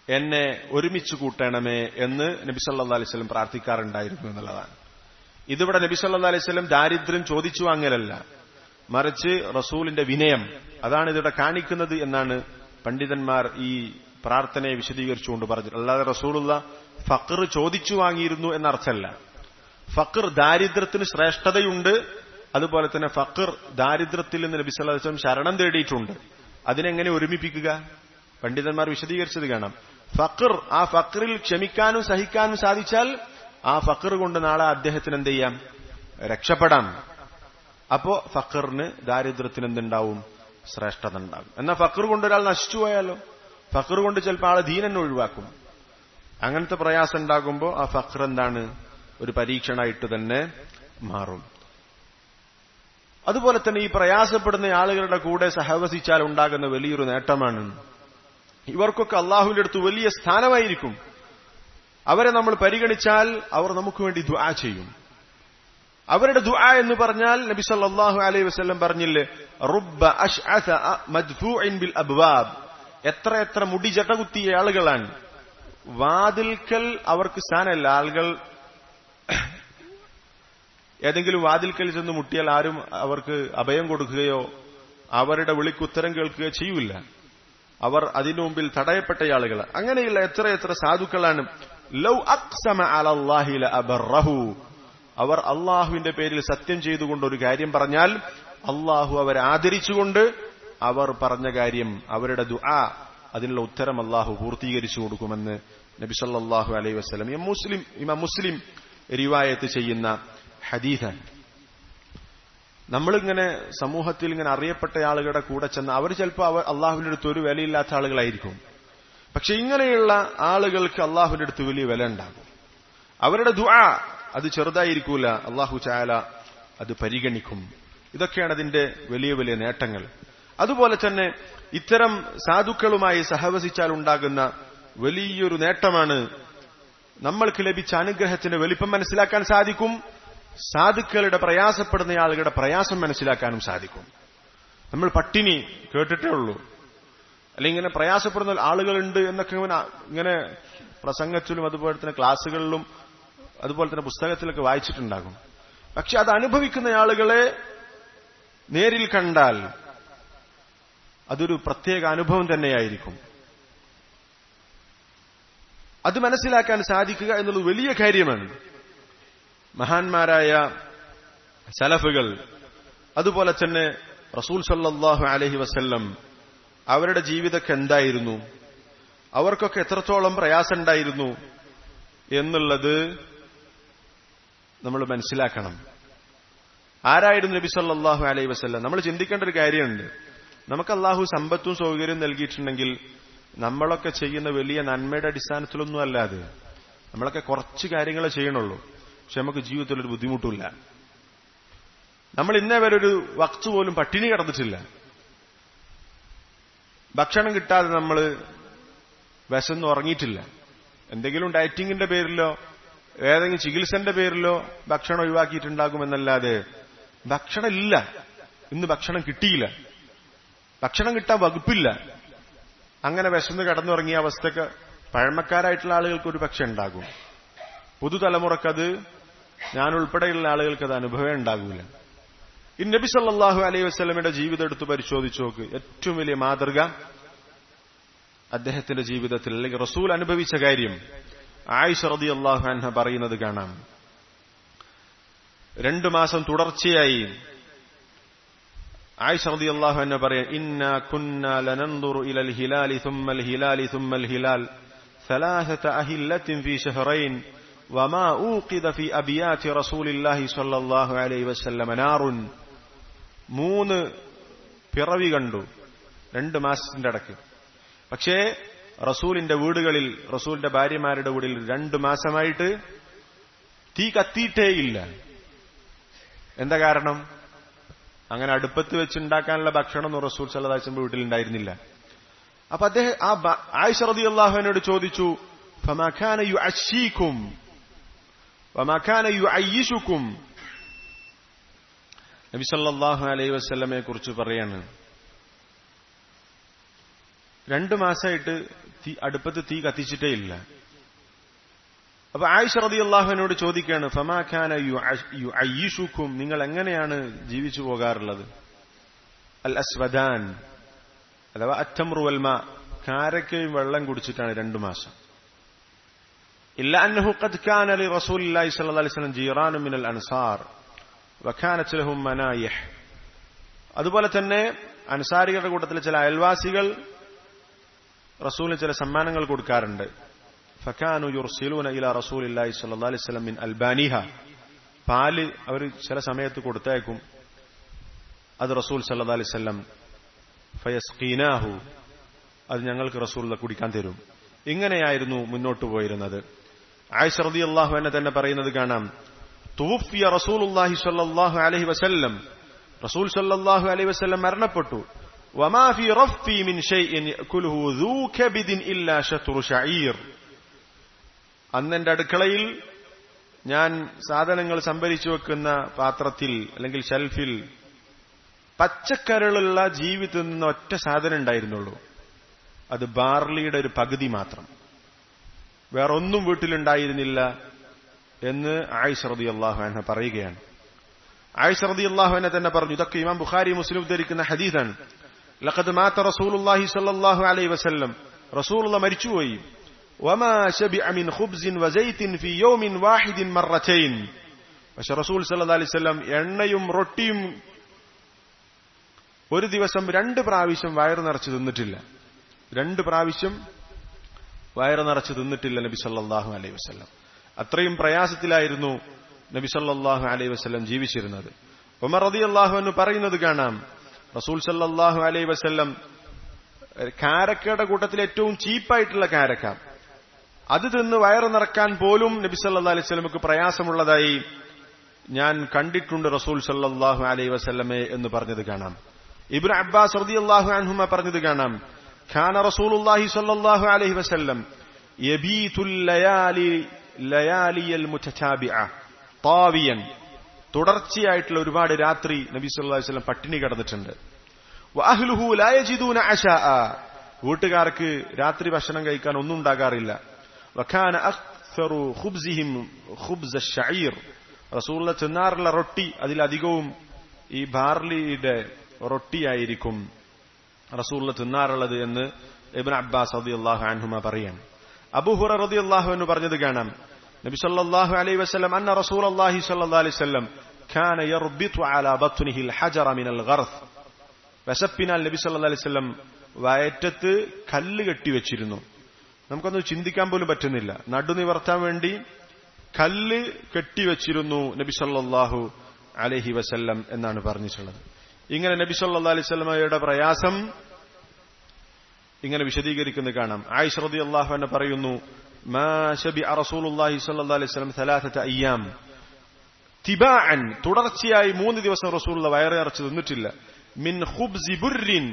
[SPEAKER 1] എന്നെ ഒരുമിച്ച് കൂട്ടണമേ എന്ന് നബി സല്ലാ അലൈവല്ലം പ്രാർത്ഥിക്കാറുണ്ടായിരുന്നു എന്നുള്ളതാണ് ഇതിവിടെ നബി സല്ലാ അലൈവല്ലം ദാരിദ്ര്യം ചോദിച്ചു വാങ്ങലല്ല മറിച്ച് റസൂലിന്റെ വിനയം അതാണ് ഇതിവിടെ കാണിക്കുന്നത് എന്നാണ് പണ്ഡിതന്മാർ ഈ പ്രാർത്ഥനയെ വിശദീകരിച്ചുകൊണ്ട് പറഞ്ഞത് അല്ലാതെ റസൂലുള്ള ഫക്കർ ചോദിച്ചു വാങ്ങിയിരുന്നു എന്നർത്ഥമല്ല ഫക്കർ ദാരിദ്ര്യത്തിന് ശ്രേഷ്ഠതയുണ്ട് അതുപോലെ തന്നെ ഫക്കർ ദാരിദ്ര്യത്തിൽ നിന്ന് നബി സല്ലല്ലാഹു അലൈഹി വസല്ലം ശരണം തേടിയിട്ടുണ്ട് അതിനെങ്ങനെ ഒരുമിപ്പിക്കുക പണ്ഡിതന്മാർ വിശദീകരിച്ചത് കാണാം ഫക്കർ ആ ഫക്കറിൽ ക്ഷമിക്കാനും സഹിക്കാനും സാധിച്ചാൽ ആ ഫക്കർ കൊണ്ട് നാളെ അദ്ദേഹത്തിന് എന്ത് ചെയ്യാം രക്ഷപ്പെടാം അപ്പോ ഫക്കറിന് ദാരിദ്ര്യത്തിന് എന്തുണ്ടാവും ശ്രേഷ്ഠത ഉണ്ടാകും എന്നാൽ ഫക്കർ കൊണ്ട് ഒരാൾ നശിച്ചു പോയാലോ ഫക്കർ കൊണ്ട് ചിലപ്പോൾ ആളെ ദീനെന്നെ ഒഴിവാക്കും അങ്ങനത്തെ പ്രയാസം ഉണ്ടാകുമ്പോൾ ആ ഫക്കർ എന്താണ് ഒരു പരീക്ഷണമായിട്ട് തന്നെ മാറും അതുപോലെ തന്നെ ഈ പ്രയാസപ്പെടുന്ന ആളുകളുടെ കൂടെ സഹവസിച്ചാൽ ഉണ്ടാകുന്ന വലിയൊരു നേട്ടമാണ് ഇവർക്കൊക്കെ അള്ളാഹുവിന്റെ അടുത്ത് വലിയ സ്ഥാനമായിരിക്കും അവരെ നമ്മൾ പരിഗണിച്ചാൽ അവർ നമുക്ക് വേണ്ടി ദുആ ചെയ്യും അവരുടെ ദുആ എന്ന് പറഞ്ഞാൽ നബി സല്ലല്ലാഹു അലൈഹി വസല്ലം പറഞ്ഞില്ലേ റുബ്ബ അശ്അസ മദ്ഫൂഇൻ ബിൽ അബ്വാബ് എത്ര എത്ര മുടി ജടകുത്തിയ ആളുകളാണ് വാതിൽക്കൽ അവർക്ക് സ്ഥാനമല്ല ആളുകൾ ഏതെങ്കിലും വാതിൽക്കൽ ചെന്ന് മുട്ടിയാൽ ആരും അവർക്ക് അഭയം കൊടുക്കുകയോ അവരുടെ വിളിക്ക് ഉത്തരം കേൾക്കുകയോ ചെയ്യൂല അവർ അതിനു മുമ്പിൽ തടയപ്പെട്ട ആളുകൾ അങ്ങനെയുള്ള എത്ര എത്ര സാധുക്കളാണ് ലൗ അക്സമ അലല്ലാഹില അബറഹു അവർ അള്ളാഹുവിന്റെ പേരിൽ സത്യം ചെയ്തുകൊണ്ട് ഒരു കാര്യം പറഞ്ഞാൽ അള്ളാഹു അവരെ ആദരിച്ചുകൊണ്ട് അവർ പറഞ്ഞ കാര്യം അവരുടെ ദുആ അതിനുള്ള ഉത്തരം അള്ളാഹു പൂർത്തീകരിച്ചു കൊടുക്കുമെന്ന് നബി സല്ലല്ലാഹു അലൈഹി വസല്ലം ഇമാം മുസ്ലിം ഇമാം മുസ്ലിം റിവായത്ത് ചെയ്യുന്ന ഹദീസാണ് നമ്മളിങ്ങനെ സമൂഹത്തിൽ ഇങ്ങനെ അറിയപ്പെട്ട ആളുകളുടെ കൂടെ ചെന്ന് അവർ ചിലപ്പോൾ അവർ അള്ളാഹുവിന്റെ അടുത്ത് ഒരു വിലയില്ലാത്ത ആളുകളായിരിക്കും പക്ഷെ ഇങ്ങനെയുള്ള ആളുകൾക്ക് അള്ളാഹുവിന്റെ അടുത്ത് വലിയ വില ഉണ്ടാകും അവരുടെ ദുആ അത് ചെറുതായിരിക്കൂല അള്ളാഹു ചായാല അത് പരിഗണിക്കും ഇതൊക്കെയാണ് അതിന്റെ വലിയ വലിയ നേട്ടങ്ങൾ അതുപോലെ തന്നെ ഇത്തരം സാധുക്കളുമായി സഹവസിച്ചാൽ ഉണ്ടാകുന്ന വലിയൊരു നേട്ടമാണ് നമ്മൾക്ക് ലഭിച്ച അനുഗ്രഹത്തിന്റെ വലിപ്പം മനസ്സിലാക്കാൻ സാധിക്കും സാധുക്കളുടെ പ്രയാസപ്പെടുന്ന ആളുകളുടെ പ്രയാസം മനസ്സിലാക്കാനും സാധിക്കും നമ്മൾ പട്ടിണി കേട്ടിട്ടേ ഉള്ളൂ അല്ലെങ്കിൽ ഇങ്ങനെ പ്രയാസപ്പെടുന്ന ആളുകളുണ്ട് എന്നൊക്കെ ഇങ്ങനെ ഇങ്ങനെ പ്രസംഗത്തിലും അതുപോലെ തന്നെ ക്ലാസ്സുകളിലും അതുപോലെ തന്നെ പുസ്തകത്തിലൊക്കെ വായിച്ചിട്ടുണ്ടാകും പക്ഷെ അത് അനുഭവിക്കുന്ന ആളുകളെ നേരിൽ കണ്ടാൽ അതൊരു പ്രത്യേക അനുഭവം തന്നെയായിരിക്കും അത് മനസ്സിലാക്കാൻ സാധിക്കുക എന്നുള്ളത് വലിയ കാര്യമാണ് മഹാന്മാരായ സലഫുകൾ അതുപോലെ തന്നെ റസൂൽ സല്ലാഹു അലഹി വസല്ലം അവരുടെ ജീവിതമൊക്കെ എന്തായിരുന്നു അവർക്കൊക്കെ എത്രത്തോളം പ്രയാസമുണ്ടായിരുന്നു എന്നുള്ളത് നമ്മൾ മനസ്സിലാക്കണം ആരായിരുന്നു നബി സല്ലാഹു അലൈഹി വസ്ല്ലം നമ്മൾ ചിന്തിക്കേണ്ട ഒരു കാര്യമുണ്ട് നമുക്ക് അള്ളാഹു സമ്പത്തും സൗകര്യവും നൽകിയിട്ടുണ്ടെങ്കിൽ നമ്മളൊക്കെ ചെയ്യുന്ന വലിയ നന്മയുടെ അടിസ്ഥാനത്തിലൊന്നും അല്ലാതെ നമ്മളൊക്കെ കുറച്ച് കാര്യങ്ങളെ ചെയ്യണുള്ളൂ പക്ഷെ നമുക്ക് ജീവിതത്തിൽ ഒരു ബുദ്ധിമുട്ടില്ല നമ്മൾ ഇന്നേ വരെ ഒരു വക്തു പോലും പട്ടിണി കിടന്നിട്ടില്ല ഭക്ഷണം കിട്ടാതെ നമ്മൾ വിശന്ന് ഉറങ്ങിയിട്ടില്ല എന്തെങ്കിലും ഡയറ്റിങ്ങിന്റെ പേരിലോ ഏതെങ്കിലും ചികിത്സന്റെ പേരിലോ ഭക്ഷണം ഒഴിവാക്കിയിട്ടുണ്ടാകുമെന്നല്ലാതെ ഭക്ഷണം ഇല്ല ഇന്ന് ഭക്ഷണം കിട്ടിയില്ല ഭക്ഷണം കിട്ടാൻ വകുപ്പില്ല അങ്ങനെ വിശന്ന് കിടന്നുറങ്ങിയ അവസ്ഥക്ക് പഴമക്കാരായിട്ടുള്ള ആളുകൾക്ക് ഒരു പക്ഷെ ഉണ്ടാകും പുതുതലമുറക്കത് ഞാൻ ഉൾപ്പെടെയുള്ള ആളുകൾക്ക് അത് അനുഭവം ഉണ്ടാകൂല ഈ നബി സല്ലാഹു അലൈഹി വസ്ലമിയുടെ ജീവിതം എടുത്ത് പരിശോധിച്ചു നോക്ക് ഏറ്റവും വലിയ മാതൃക അദ്ദേഹത്തിന്റെ ജീവിതത്തിൽ അല്ലെങ്കിൽ റസൂൽ അനുഭവിച്ച കാര്യം ആയിഷ റതി അള്ളാഹു അൻഹ പറയുന്നത് കാണാം രണ്ടു മാസം തുടർച്ചയായി ആയിഷ റതി അള്ളാഹു അൻഹ പറയാം ഇന്ന കുന്ന ലനന്ദുറു ഇലൽ ഹിലാലി തുമ്മൽ ഹിലാലി തുമ്മൽ ഹിലാൽ ثلاثة أهلة في شهرين وما أوقد في أبيات رسول الله صلى الله عليه وسلم نار മൂന്ന് പിറവി കണ്ടു രണ്ട് മാസത്തിന്റെ ഇടയ്ക്ക് പക്ഷേ റസൂലിന്റെ വീടുകളിൽ റസൂലിന്റെ ഭാര്യമാരുടെ വീടിൽ രണ്ടു മാസമായിട്ട് തീ കത്തിയിട്ടേയില്ല എന്താ കാരണം അങ്ങനെ അടുപ്പത്ത് വെച്ചുണ്ടാക്കാനുള്ള ഭക്ഷണമൊന്നും റസൂൽ സല്ലാസിന്റെ വീട്ടിലുണ്ടായിരുന്നില്ല അപ്പൊ അദ്ദേഹം ആ ആയിഷ റതി അള്ളാഹുവിനോട് ചോദിച്ചു ഫമഖാന യു അശീക്കും വമഖാന യു അയ്യിഷുക്കും നബി സല്ലാഹു അലൈഹി വസ്ലമെ കുറിച്ച് പറയാണ് രണ്ടു മാസമായിട്ട് തീ അടുപ്പത്ത് തീ ഇല്ല അപ്പൊ ആയിഷ റതി അള്ളാഹുവിനോട് ചോദിക്കുകയാണ് ഫമാഖാന യു അയ്യിഷുക്കും നിങ്ങൾ എങ്ങനെയാണ് ജീവിച്ചു പോകാറുള്ളത് അൽ അസ്വദാൻ അഥവാ അറ്റമ്രു വൽമ കാരക്കയും വെള്ളം കുടിച്ചിട്ടാണ് രണ്ടു മാസം ഇല്ല അന്നഹു ഖദ് കാന ലി റസൂലില്ലാഹി സ്വല്ലല്ലാഹു അലൈഹി വസല്ലം ജീറാനു മിനൽ അൻസാർ വകാനത് ലഹും മനായിഹ് അതുപോലെ തന്നെ അൻസാരികളുടെ കൂട്ടത്തിലെ ചില അയൽവാസികൾ റസൂലിന് ചില സമ്മാനങ്ങൾ കൊടുക്കാറുണ്ട് ഫക്കാനു യുർസിലൂന ഇല റസൂലില്ലാഹി സ്വല്ലല്ലാഹു അലൈഹി വസല്ലം മിൻ അൽബാനിഹ പാല് അവർ ചില സമയത്ത് കൊടുത്തേക്കും അത് റസൂൽ സല്ലല്ലാഹു അലൈഹി വസല്ലം ഫയസ്ഖീനാഹു അത് ഞങ്ങൾക്ക് റസൂൽ കുടിക്കാൻ തരും ഇങ്ങനെയായിരുന്നു മുന്നോട്ട് പോയിരുന്നത് ആയിഷ റളിയല്ലാഹു അൻഹ തന്നെ പറയുന്നത് കാണാം തുവഫിയ റസൂലുള്ളാഹി സ്വല്ലല്ലാഹു അലൈഹി വസല്ലം റസൂൽ സല്ലല്ലാഹു അലൈഹി വസല്ലം മരണപ്പെട്ടു وما في رفي من شيء يأكله ذو كبد إلا شطر شعير അന്നെന്റെ അടുക്കളയിൽ ഞാൻ സാധനങ്ങൾ സംഭരിച്ചു വെക്കുന്ന പാത്രത്തിൽ അല്ലെങ്കിൽ ഷെൽഫിൽ പച്ചക്കരളുള്ള ജീവി തിന്നുന്ന ഒറ്റ സാധനം ഉണ്ടായിരുന്നുള്ളൂ അത് ബാർലിയുടെ ഒരു പകുതി മാത്രം വേറൊന്നും വീട്ടിലുണ്ടായിരുന്നില്ല എന്ന് ആയിഷ റതി അള്ളാഹു അൻഹ പറയുകയാണ് ആയിഷ റതി അള്ളാഹു അന്നെ തന്നെ പറഞ്ഞു ഇതൊക്കെ ഇമാം ബുഖാരി മുസ്ലിം ഉദ്ധരിക്കുന്ന ഹദീസാണ് ലഖദ് മാത്ത റസൂലുള്ളാഹി സ്വല്ലല്ലാഹു അലൈഹി വസല്ലം റസൂലുള്ള മരിച്ചുപോയി വമാ ശബിഅ മിൻ ഖുബ്സിൻ വസൈത്തിൻ ഫി യൗമിൻ വാഹിദിൻ മറത്തൈൻ പക്ഷെ റസൂൽ സല്ലല്ലാഹു അലൈഹി വസല്ലം എണ്ണയും റൊട്ടിയും ഒരു ദിവസം രണ്ട് പ്രാവശ്യം വയറ് നിറച്ച് തിന്നിട്ടില്ല രണ്ട് പ്രാവശ്യം വയറ് നിറച്ച് തിന്നിട്ടില്ല നബി സല്ലല്ലാഹു അലൈഹി വസല്ലം അത്രയും പ്രയാസത്തിലായിരുന്നു നബി സല്ലല്ലാഹു അലൈഹി വസല്ലം ജീവിച്ചിരുന്നത് ഉമർ റളിയല്ലാഹു അൻഹു പറയുന്നത് കാണാം റസൂൽ സല്ലല്ലാഹു അലൈഹി വസല്ലം കാരക്കയുടെ കൂട്ടത്തിൽ ഏറ്റവും ചീപ്പായിട്ടുള്ള കാരക്ക അത് തിന്ന് വയറ് നിറക്കാൻ പോലും നബി സല്ലല്ലാഹു അലൈഹി വസല്ലമക്ക് പ്രയാസമുള്ളതായി ഞാൻ കണ്ടിട്ടുണ്ട് റസൂൽ സല്ലല്ലാഹു അലൈഹി വസല്ലമെ എന്ന് പറഞ്ഞത് കാണാം ഇബ്നു അബ്ബാസ് റളിയല്ലാഹു അൻഹുമ പറഞ്ഞത് കാണാം كان رسول الله صلى الله عليه وسلم يبيت الليالي ليالي المتتابعة طاويا തുടർച്ചയായിട്ടുള്ള ഒരുപാട് രാത്രി നബി സല്ലല്ലാഹു അലൈഹി വസല്ലം പട്ടിണി കിടന്നിട്ടുണ്ട് വഅഹ്ലുഹു ലാ യജിദൂന അശാഅ വീട്ടുകാർക്ക് രാത്രി ഭക്ഷണം കഴിക്കാൻ ഒന്നും ഉണ്ടാകാറില്ല വകാന അക്സറു ഖുബ്സിഹിം ഖുബ്സ് അഷ്ശഈർ റസൂലുള്ള തിന്നാറുള്ള റൊട്ടി അതിലധികവും ഈ ബാർലിയുടെ റൊട്ടിയായിരിക്കും റസൂള്ള തിന്നാറുള്ളത് എന്ന് ഇബ്ൻ അബ്ബാസ് റളിയല്ലാഹു അൻഹുമ പറയാൻ അബൂഹുറ റളിയല്ലാഹു അൻഹു പറഞ്ഞത് കാണാം നബി സല്ലല്ലാഹു അലൈഹി വസല്ലം അന്ന റസൂലുള്ളാഹി സ്വല്ലല്ലാഹു അലൈഹി വസല്ലം കാന യർബിതു അലാ ബത്നിഹി الحجر من الغرث വിശപ്പിനാൽ നബി സല്ലല്ലാഹു അലൈഹി വസല്ലം വയറ്റത്ത് കല്ല് കെട്ടിവെച്ചിരുന്നു നമുക്കൊന്നും ചിന്തിക്കാൻ പോലും പറ്റുന്നില്ല നടുനിവർത്താൻ വേണ്ടി കല്ല് കെട്ടിവെച്ചിരുന്നു നബി സല്ലല്ലാഹു അലൈഹി വസല്ലം എന്നാണ് പറഞ്ഞിട്ടുള്ളത് ഇങ്ങനെ നബി സല്ലല്ലാഹു അലൈഹി വസല്ലമയുടെ പ്രയാസം ഇങ്ങനെ വിശദീകരിക്കുന്നത് കാണാം ആയിഷ റളിയല്ലാഹു അൻഹ പറയുന്നു മാ ശബിഅ റസൂലുള്ളാഹി സ്വല്ലല്ലാഹു അലൈഹി വസല്ലം ثلاثه അയ്യാം തിബാഅൻ തുടർച്ചയായി മൂന്ന് ദിവസം റസൂലുള്ള വയറ് നിറച്ച് തിന്നിട്ടില്ല മിൻ ഖുബ്സി ബുർരിൻ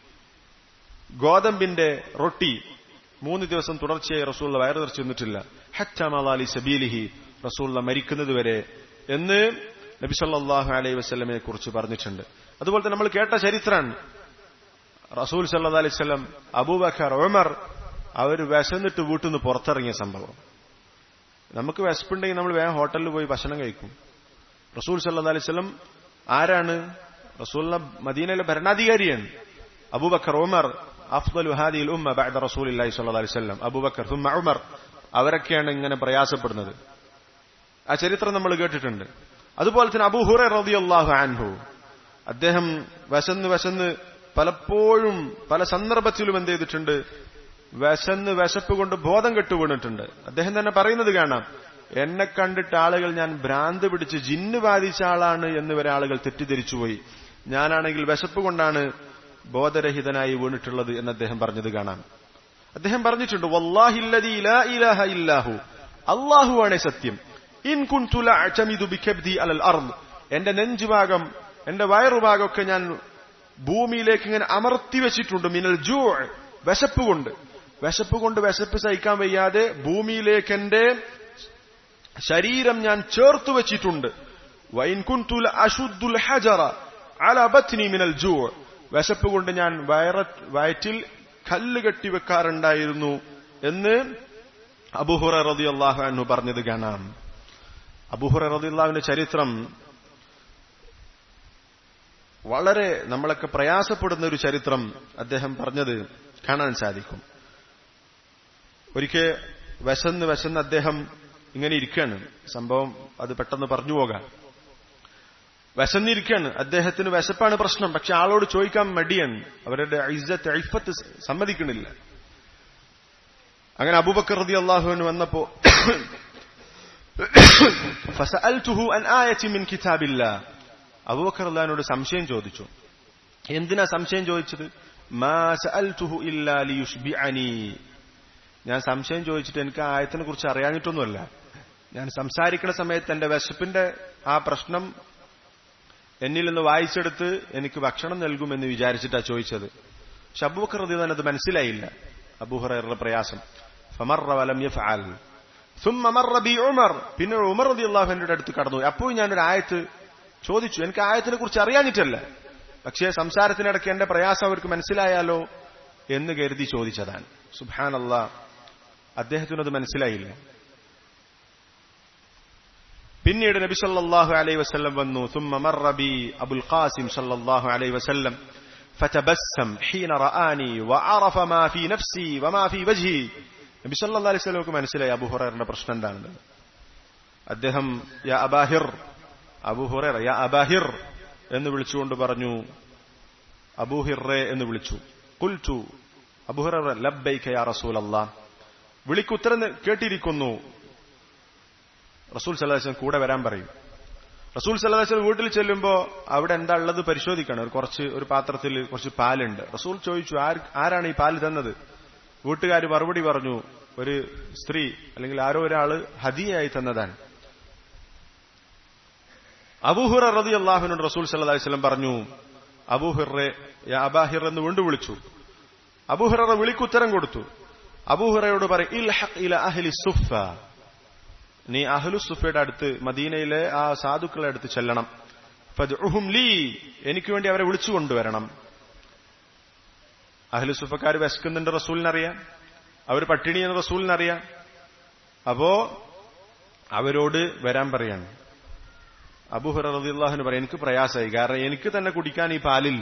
[SPEAKER 1] ഗോതമ്പിന്റെ റൊട്ടി മൂന്ന് ദിവസം തുടർച്ചയായി റസൂലുള്ള വയറ് നിറച്ച് തിന്നിട്ടില്ല ഹത്ത മലാലി സബീലിഹി റസൂലുള്ള മരിക്കുന്നത് വരെ എന്ന് നബി സല്ലല്ലാഹു അലൈഹി വസല്ലമയെ കുറിച്ച് പറഞ്ഞിട്ടുണ്ട് അതുപോലെ തന്നെ നമ്മൾ കേട്ട ചരിത്രമാണ് റസൂൽ സല്ലല്ലാഹു അലൈഹി വസല്ലം അബൂബക്കർ ഉമർ അവർ വിശന്നിട്ട് വീട്ടിൽ നിന്ന് പുറത്തിറങ്ങിയ സംഭവം നമുക്ക് വിശപ്പുണ്ടെങ്കിൽ നമ്മൾ വേഗം ഹോട്ടലിൽ പോയി ഭക്ഷണം കഴിക്കും റസൂൽ സല്ലല്ലാഹു അലൈഹി വസല്ലം ആരാണ് റസൂലിന്റെ മദീനയിലെ ഭരണാധികാരിയാണ് അബൂബക്കർ ഉമർ അഫ്ദലു ഹാദിൽ ഉമ്മ ബഅദ റസൂലില്ലാഹി സ്വല്ലല്ലാഹു അലൈഹി വസല്ലം അബൂബക്കർ സുമ്മ ഉമർ അവരൊക്കെയാണ് ഇങ്ങനെ പ്രയാസപ്പെടുന്നത് ആ ചരിത്രം നമ്മൾ കേട്ടിട്ടുണ്ട് അതുപോലെ തന്നെ അബൂഹുറ റളിയല്ലാഹു അൻഹു അദ്ദേഹം വശന്ന് വശന്ന് പലപ്പോഴും പല സന്ദർഭത്തിലും എന്ത് ചെയ്തിട്ടുണ്ട് വിശന്ന് വിശപ്പ് കൊണ്ട് ബോധം കെട്ടു വീണിട്ടുണ്ട് അദ്ദേഹം തന്നെ പറയുന്നത് കാണാം എന്നെ കണ്ടിട്ട് ആളുകൾ ഞാൻ ഭ്രാന്ത് പിടിച്ച് ജിന്ന് ബാധിച്ച ആളാണ് എന്ന് വരെ ആളുകൾ തെറ്റിദ്ധരിച്ചുപോയി ഞാനാണെങ്കിൽ വിശപ്പ് കൊണ്ടാണ് ബോധരഹിതനായി വീണിട്ടുള്ളത് എന്ന് അദ്ദേഹം പറഞ്ഞത് കാണാം അദ്ദേഹം പറഞ്ഞിട്ടുണ്ട് വല്ലാഹില്ലദീ ലാ ഇലാഹ ഇല്ലാഹു അള്ളാഹുവാണേ സത്യം ഇൻ കുൻതു ലഅ്തമിദു ബികബ്ദി അലൽ അർദ് എന്റെ നെഞ്ചുഭാഗം എന്റെ വയറുഭാഗമൊക്കെ ഞാൻ ഭൂമിയിലേക്ക് ഇങ്ങനെ അമർത്തി വെച്ചിട്ടുണ്ട് മിനൽ ജൂ വിശപ്പ് കൊണ്ട് വിശപ്പ് കൊണ്ട് വിശപ്പ് സഹിക്കാൻ വയ്യാതെ ഭൂമിയിലേക്ക് എന്റെ ശരീരം ഞാൻ ചേർത്തു വെച്ചിട്ടുണ്ട് വൈൻ കുൻതുൽ അശുദ്ദുൽ ഹജറ അല ബത്നി മിനൽ ജൂ വിശപ്പ് കൊണ്ട് ഞാൻ വയറ വയറ്റിൽ കല്ല് കെട്ടിവെക്കാറുണ്ടായിരുന്നു എന്ന് അബുഹുറ റതി അള്ളാഹു അന്നു പറഞ്ഞത് കാണാം അബുഹുറ റതി അള്ളാഹുവിന്റെ ചരിത്രം വളരെ നമ്മളൊക്കെ പ്രയാസപ്പെടുന്ന ഒരു ചരിത്രം അദ്ദേഹം പറഞ്ഞത് കാണാൻ സാധിക്കും ഒരിക്കൽ വിശന്ന് വിശന്ന് അദ്ദേഹം ഇങ്ങനെ ഇരിക്കുകയാണ് സംഭവം അത് പെട്ടെന്ന് പറഞ്ഞു പോകാം വിശന്നിരിക്കുകയാണ് അദ്ദേഹത്തിന് വിശപ്പാണ് പ്രശ്നം പക്ഷെ ആളോട് ചോദിക്കാൻ മടിയാണ് അവരുടെ ഐസത്ത് ഐഫത്ത് സമ്മതിക്കണില്ല അങ്ങനെ അബൂബക്കർ റതി അള്ളാഹുവിന് വന്നപ്പോ ഫസഅൽതുഹു അൻ ആയത്തി മിൻ കിതാബില്ല അബൂബക്കർ അള്ളഹാനോട് സംശയം ചോദിച്ചു എന്തിനാ സംശയം ചോദിച്ചത് മാ സഅൽതുഹു ഇല്ലാ ലിയുഷ്ബിഅനി ഞാൻ സംശയം ചോദിച്ചിട്ട് എനിക്ക് ആ ആയത്തിനെ കുറിച്ച് അറിയാഞ്ഞിട്ടൊന്നുമല്ല ഞാൻ സംസാരിക്കുന്ന സമയത്ത് എന്റെ വിശപ്പിന്റെ ആ പ്രശ്നം എന്നിൽ നിന്ന് വായിച്ചെടുത്ത് എനിക്ക് ഭക്ഷണം നൽകുമെന്ന് വിചാരിച്ചിട്ടാ ചോദിച്ചത് പക്ഷെ അബൂബക്കർ റതി അത് മനസ്സിലായില്ല അബൂഹറയുടെ പ്രയാസം ഫമറ വലം യഫ്അൽ ثم مر بي عمر പിന്നെ ഉമർ റതി അള്ളാഹുവിന്റെ അടുത്ത് കടന്നു അപ്പോൾ ഞാനൊരു ആയത്ത് ചോദിച്ചു എനിക്ക് ആയത്തിനെ കുറിച്ച് അറിയാഞ്ഞിട്ടല്ല പക്ഷേ സംസാരത്തിനിടയ്ക്ക് എന്റെ പ്രയാസം അവർക്ക് മനസ്സിലായാലോ എന്ന് കരുതി ചോദിച്ചതാണ് സുബാൻ അള്ളാ അദ്ദേഹത്തിനത് മനസ്സിലായില്ല പിന്നീട് നബി സല്ലല്ലാഹു അലൈഹി വസല്ലം വന്നു ثم مر بي ابو القاسم صلى الله عليه وسلم فتبسم حين رآني وعرف ما في نفسي وما في وجهي നബി സല്ലല്ലാഹു അലൈഹി വസല്ലമക്ക് മനസ്സിലായി അബൂ ഹുറൈറയുടെ പ്രശ്നം എന്താണെന്ന് അദ്ദേഹം യാ അബാഹിർ അബൂ ഹുറൈറ യാ അബാഹിർ എന്ന് വിളിച്ചുകൊണ്ട് പറഞ്ഞു അബൂഹിറെ എന്ന് വിളിച്ചു കുൽറ്റു അബൂഹുറ ലബ്ബൈക യാ റസൂലല്ലാഹ് വിളിക്കുത്തരം കേട്ടിരിക്കുന്നു റസൂൽ സല്ലാസ്ലം കൂടെ വരാൻ പറയും റസൂൽ സല്ലാസ്ലം വീട്ടിൽ ചെല്ലുമ്പോ അവിടെ എന്താ ഉള്ളത് പരിശോധിക്കണം ഒരു കുറച്ച് ഒരു പാത്രത്തിൽ കുറച്ച് പാലുണ്ട് റസൂൽ ചോദിച്ചു ആരാണ് ഈ പാല് തന്നത് വീട്ടുകാർ മറുപടി പറഞ്ഞു ഒരു സ്ത്രീ അല്ലെങ്കിൽ ആരോ ഒരാള് ഹദിയായി തന്നതാണ് അബൂഹുറ റതി അള്ളാഹുനോട് റസൂൽ സല്ലാഹു വസ്ലം പറഞ്ഞു അബൂഹിറെ അബാഹിർ എന്ന് വീണ്ടും വിളിച്ചു അബൂഹിറ വിളിക്കുത്തരം കൊടുത്തു അബൂഹിറയോട് പറയും ഇൽ അഹ്ലി സുഫ നീ അഹ്ലു സുഫയുടെ അടുത്ത് മദീനയിലെ ആ സാധുക്കളെ അടുത്ത് ചെല്ലണം ഫദ്ഉഹും ലീ എനിക്ക് വേണ്ടി അവരെ വിളിച്ചു കൊണ്ടുവരണം അഹ്ലു സുഫക്കാർ വിശക്കുന്നുണ്ട് റസൂലിനറിയാം അവർ പട്ടിണി എന്ന് റസൂലിനറിയാം അപ്പോ അവരോട് വരാൻ പറയാണ് അബുഹുറ റദിള്ളാഹുന് പറയാം എനിക്ക് പ്രയാസമായി കാരണം എനിക്ക് തന്നെ കുടിക്കാൻ ഈ പാലില്ല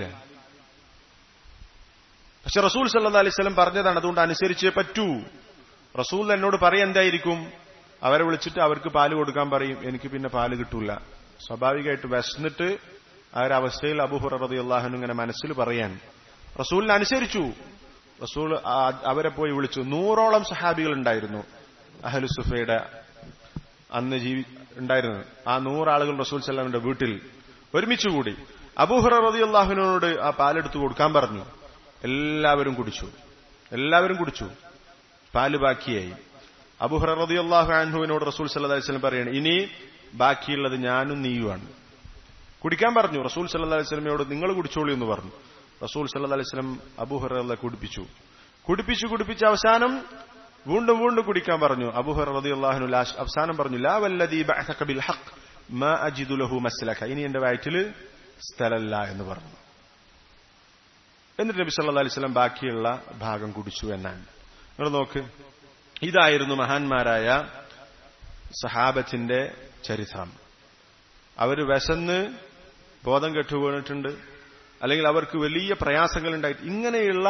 [SPEAKER 1] പക്ഷെ റസൂൽ സല്ലാ അലൈവലം പറഞ്ഞതാണ് അതുകൊണ്ട് അനുസരിച്ചേ പറ്റൂ റസൂൽ എന്നോട് പറയാൻ എന്തായിരിക്കും അവരെ വിളിച്ചിട്ട് അവർക്ക് പാല് കൊടുക്കാൻ പറയും എനിക്ക് പിന്നെ പാല് കിട്ടൂല സ്വാഭാവികമായിട്ട് വിശന്നിട്ട് ആ ഒരു അവസ്ഥയിൽ അബുഹുറ റദിയുള്ളാഹുൻ ഇങ്ങനെ മനസ്സിൽ പറയാൻ റസൂലിനെ അനുസരിച്ചു റസൂൽ അവരെ പോയി വിളിച്ചു നൂറോളം സഹാബികൾ ഉണ്ടായിരുന്നു അഹലുസുഫയുടെ അന്ന് ജീവി ഉണ്ടായിരുന്നത് ആ നൂറാളുകൾ റസൂൽ സല്ലാമിന്റെ വീട്ടിൽ ഒരുമിച്ചുകൂടി അബൂഹുറ റതിയുള്ളാഹുവിനോട് ആ പാലെടുത്ത് കൊടുക്കാൻ പറഞ്ഞു എല്ലാവരും കുടിച്ചു എല്ലാവരും കുടിച്ചു പാല് ബാക്കിയായി അബുഹുറ റതിയുള്ളാഹു അൻഹുവിനോട് റസൂൽ സല്ലാ വസ്ലം പറയാണ് ഇനി ബാക്കിയുള്ളത് ഞാനും നീയുമാണ് കുടിക്കാൻ പറഞ്ഞു റസൂൽ സല്ലാ വസ്ലമയോട് നിങ്ങൾ കുടിച്ചോളൂ എന്ന് പറഞ്ഞു റസൂൽ സല്ലാ അലൈവലം അബൂഹുറ കുടിപ്പിച്ചു കുടിപ്പിച്ചു കുടിപ്പിച്ച അവസാനം വീണ്ടും വീണ്ടും കുടിക്കാൻ പറഞ്ഞു അബൂഹർ റളിയല്ലാഹു അവസാനം പറഞ്ഞു ലാ വല്ലദീ ബഅസക ബിൽ ഹഖ് മാ അജിദു ലഹു മസ്ലക ഇനി എന്റെ വയറ്റിൽ സ്ഥലല്ല എന്ന് പറഞ്ഞു എന്നിട്ട് നബി സല്ലല്ലാഹു അലൈഹി വസല്ലം ബാക്കിയുള്ള ഭാഗം കുടിച്ചു എന്നാണ് നിങ്ങൾ നോക്ക് ഇതായിരുന്നു മഹാന്മാരായ സഹാബത്തിന്റെ ചരിത്രം അവർ വിശന്ന് ബോധം കെട്ടു വീണിട്ടുണ്ട് അല്ലെങ്കിൽ അവർക്ക് വലിയ പ്രയാസങ്ങൾ ഉണ്ടായിട്ട് ഇങ്ങനെയുള്ള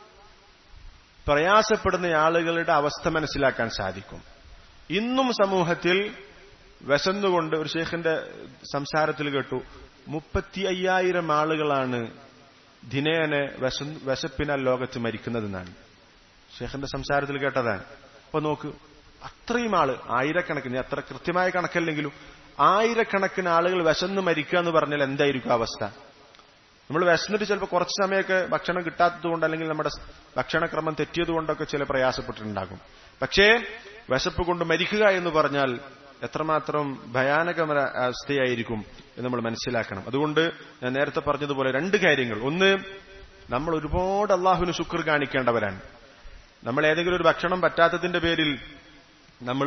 [SPEAKER 1] പ്രയാസപ്പെടുന്ന ആളുകളുടെ അവസ്ഥ മനസ്സിലാക്കാൻ സാധിക്കും ഇന്നും സമൂഹത്തിൽ വിശന്നുകൊണ്ട് ഒരു ഷേഖിന്റെ സംസാരത്തിൽ കേട്ടു മുപ്പത്തി അയ്യായിരം ആളുകളാണ് ദിനേനെ വിശപ്പിനാൽ ലോകത്ത് മരിക്കുന്നതെന്നാണ് ഷേഖിന്റെ സംസാരത്തിൽ കേട്ടതാണ് അപ്പൊ നോക്ക് അത്രയും ആള് ആയിരക്കണക്കിന് അത്ര കൃത്യമായ കണക്കല്ലെങ്കിലും ആയിരക്കണക്കിന് ആളുകൾ വിശന്ന് മരിക്കുക എന്ന് പറഞ്ഞാൽ എന്തായിരിക്കും അവസ്ഥ നമ്മൾ വിശന്നിട്ട് ചിലപ്പോൾ കുറച്ച് സമയമൊക്കെ ഭക്ഷണം കിട്ടാത്തതുകൊണ്ട് അല്ലെങ്കിൽ നമ്മുടെ ഭക്ഷണക്രമം തെറ്റിയതുകൊണ്ടൊക്കെ ചില പ്രയാസപ്പെട്ടിട്ടുണ്ടാകും പക്ഷേ വിശപ്പ് കൊണ്ട് മരിക്കുക എന്ന് പറഞ്ഞാൽ എത്രമാത്രം ഭയാനകമായ അവസ്ഥയായിരിക്കും എന്ന് നമ്മൾ മനസ്സിലാക്കണം അതുകൊണ്ട് ഞാൻ നേരത്തെ പറഞ്ഞതുപോലെ രണ്ട് കാര്യങ്ങൾ ഒന്ന് നമ്മൾ ഒരുപാട് അള്ളാഹുവിന് ശുക്ർ കാണിക്കേണ്ടവരാണ് നമ്മൾ ഏതെങ്കിലും ഒരു ഭക്ഷണം പറ്റാത്തതിന്റെ പേരിൽ നമ്മൾ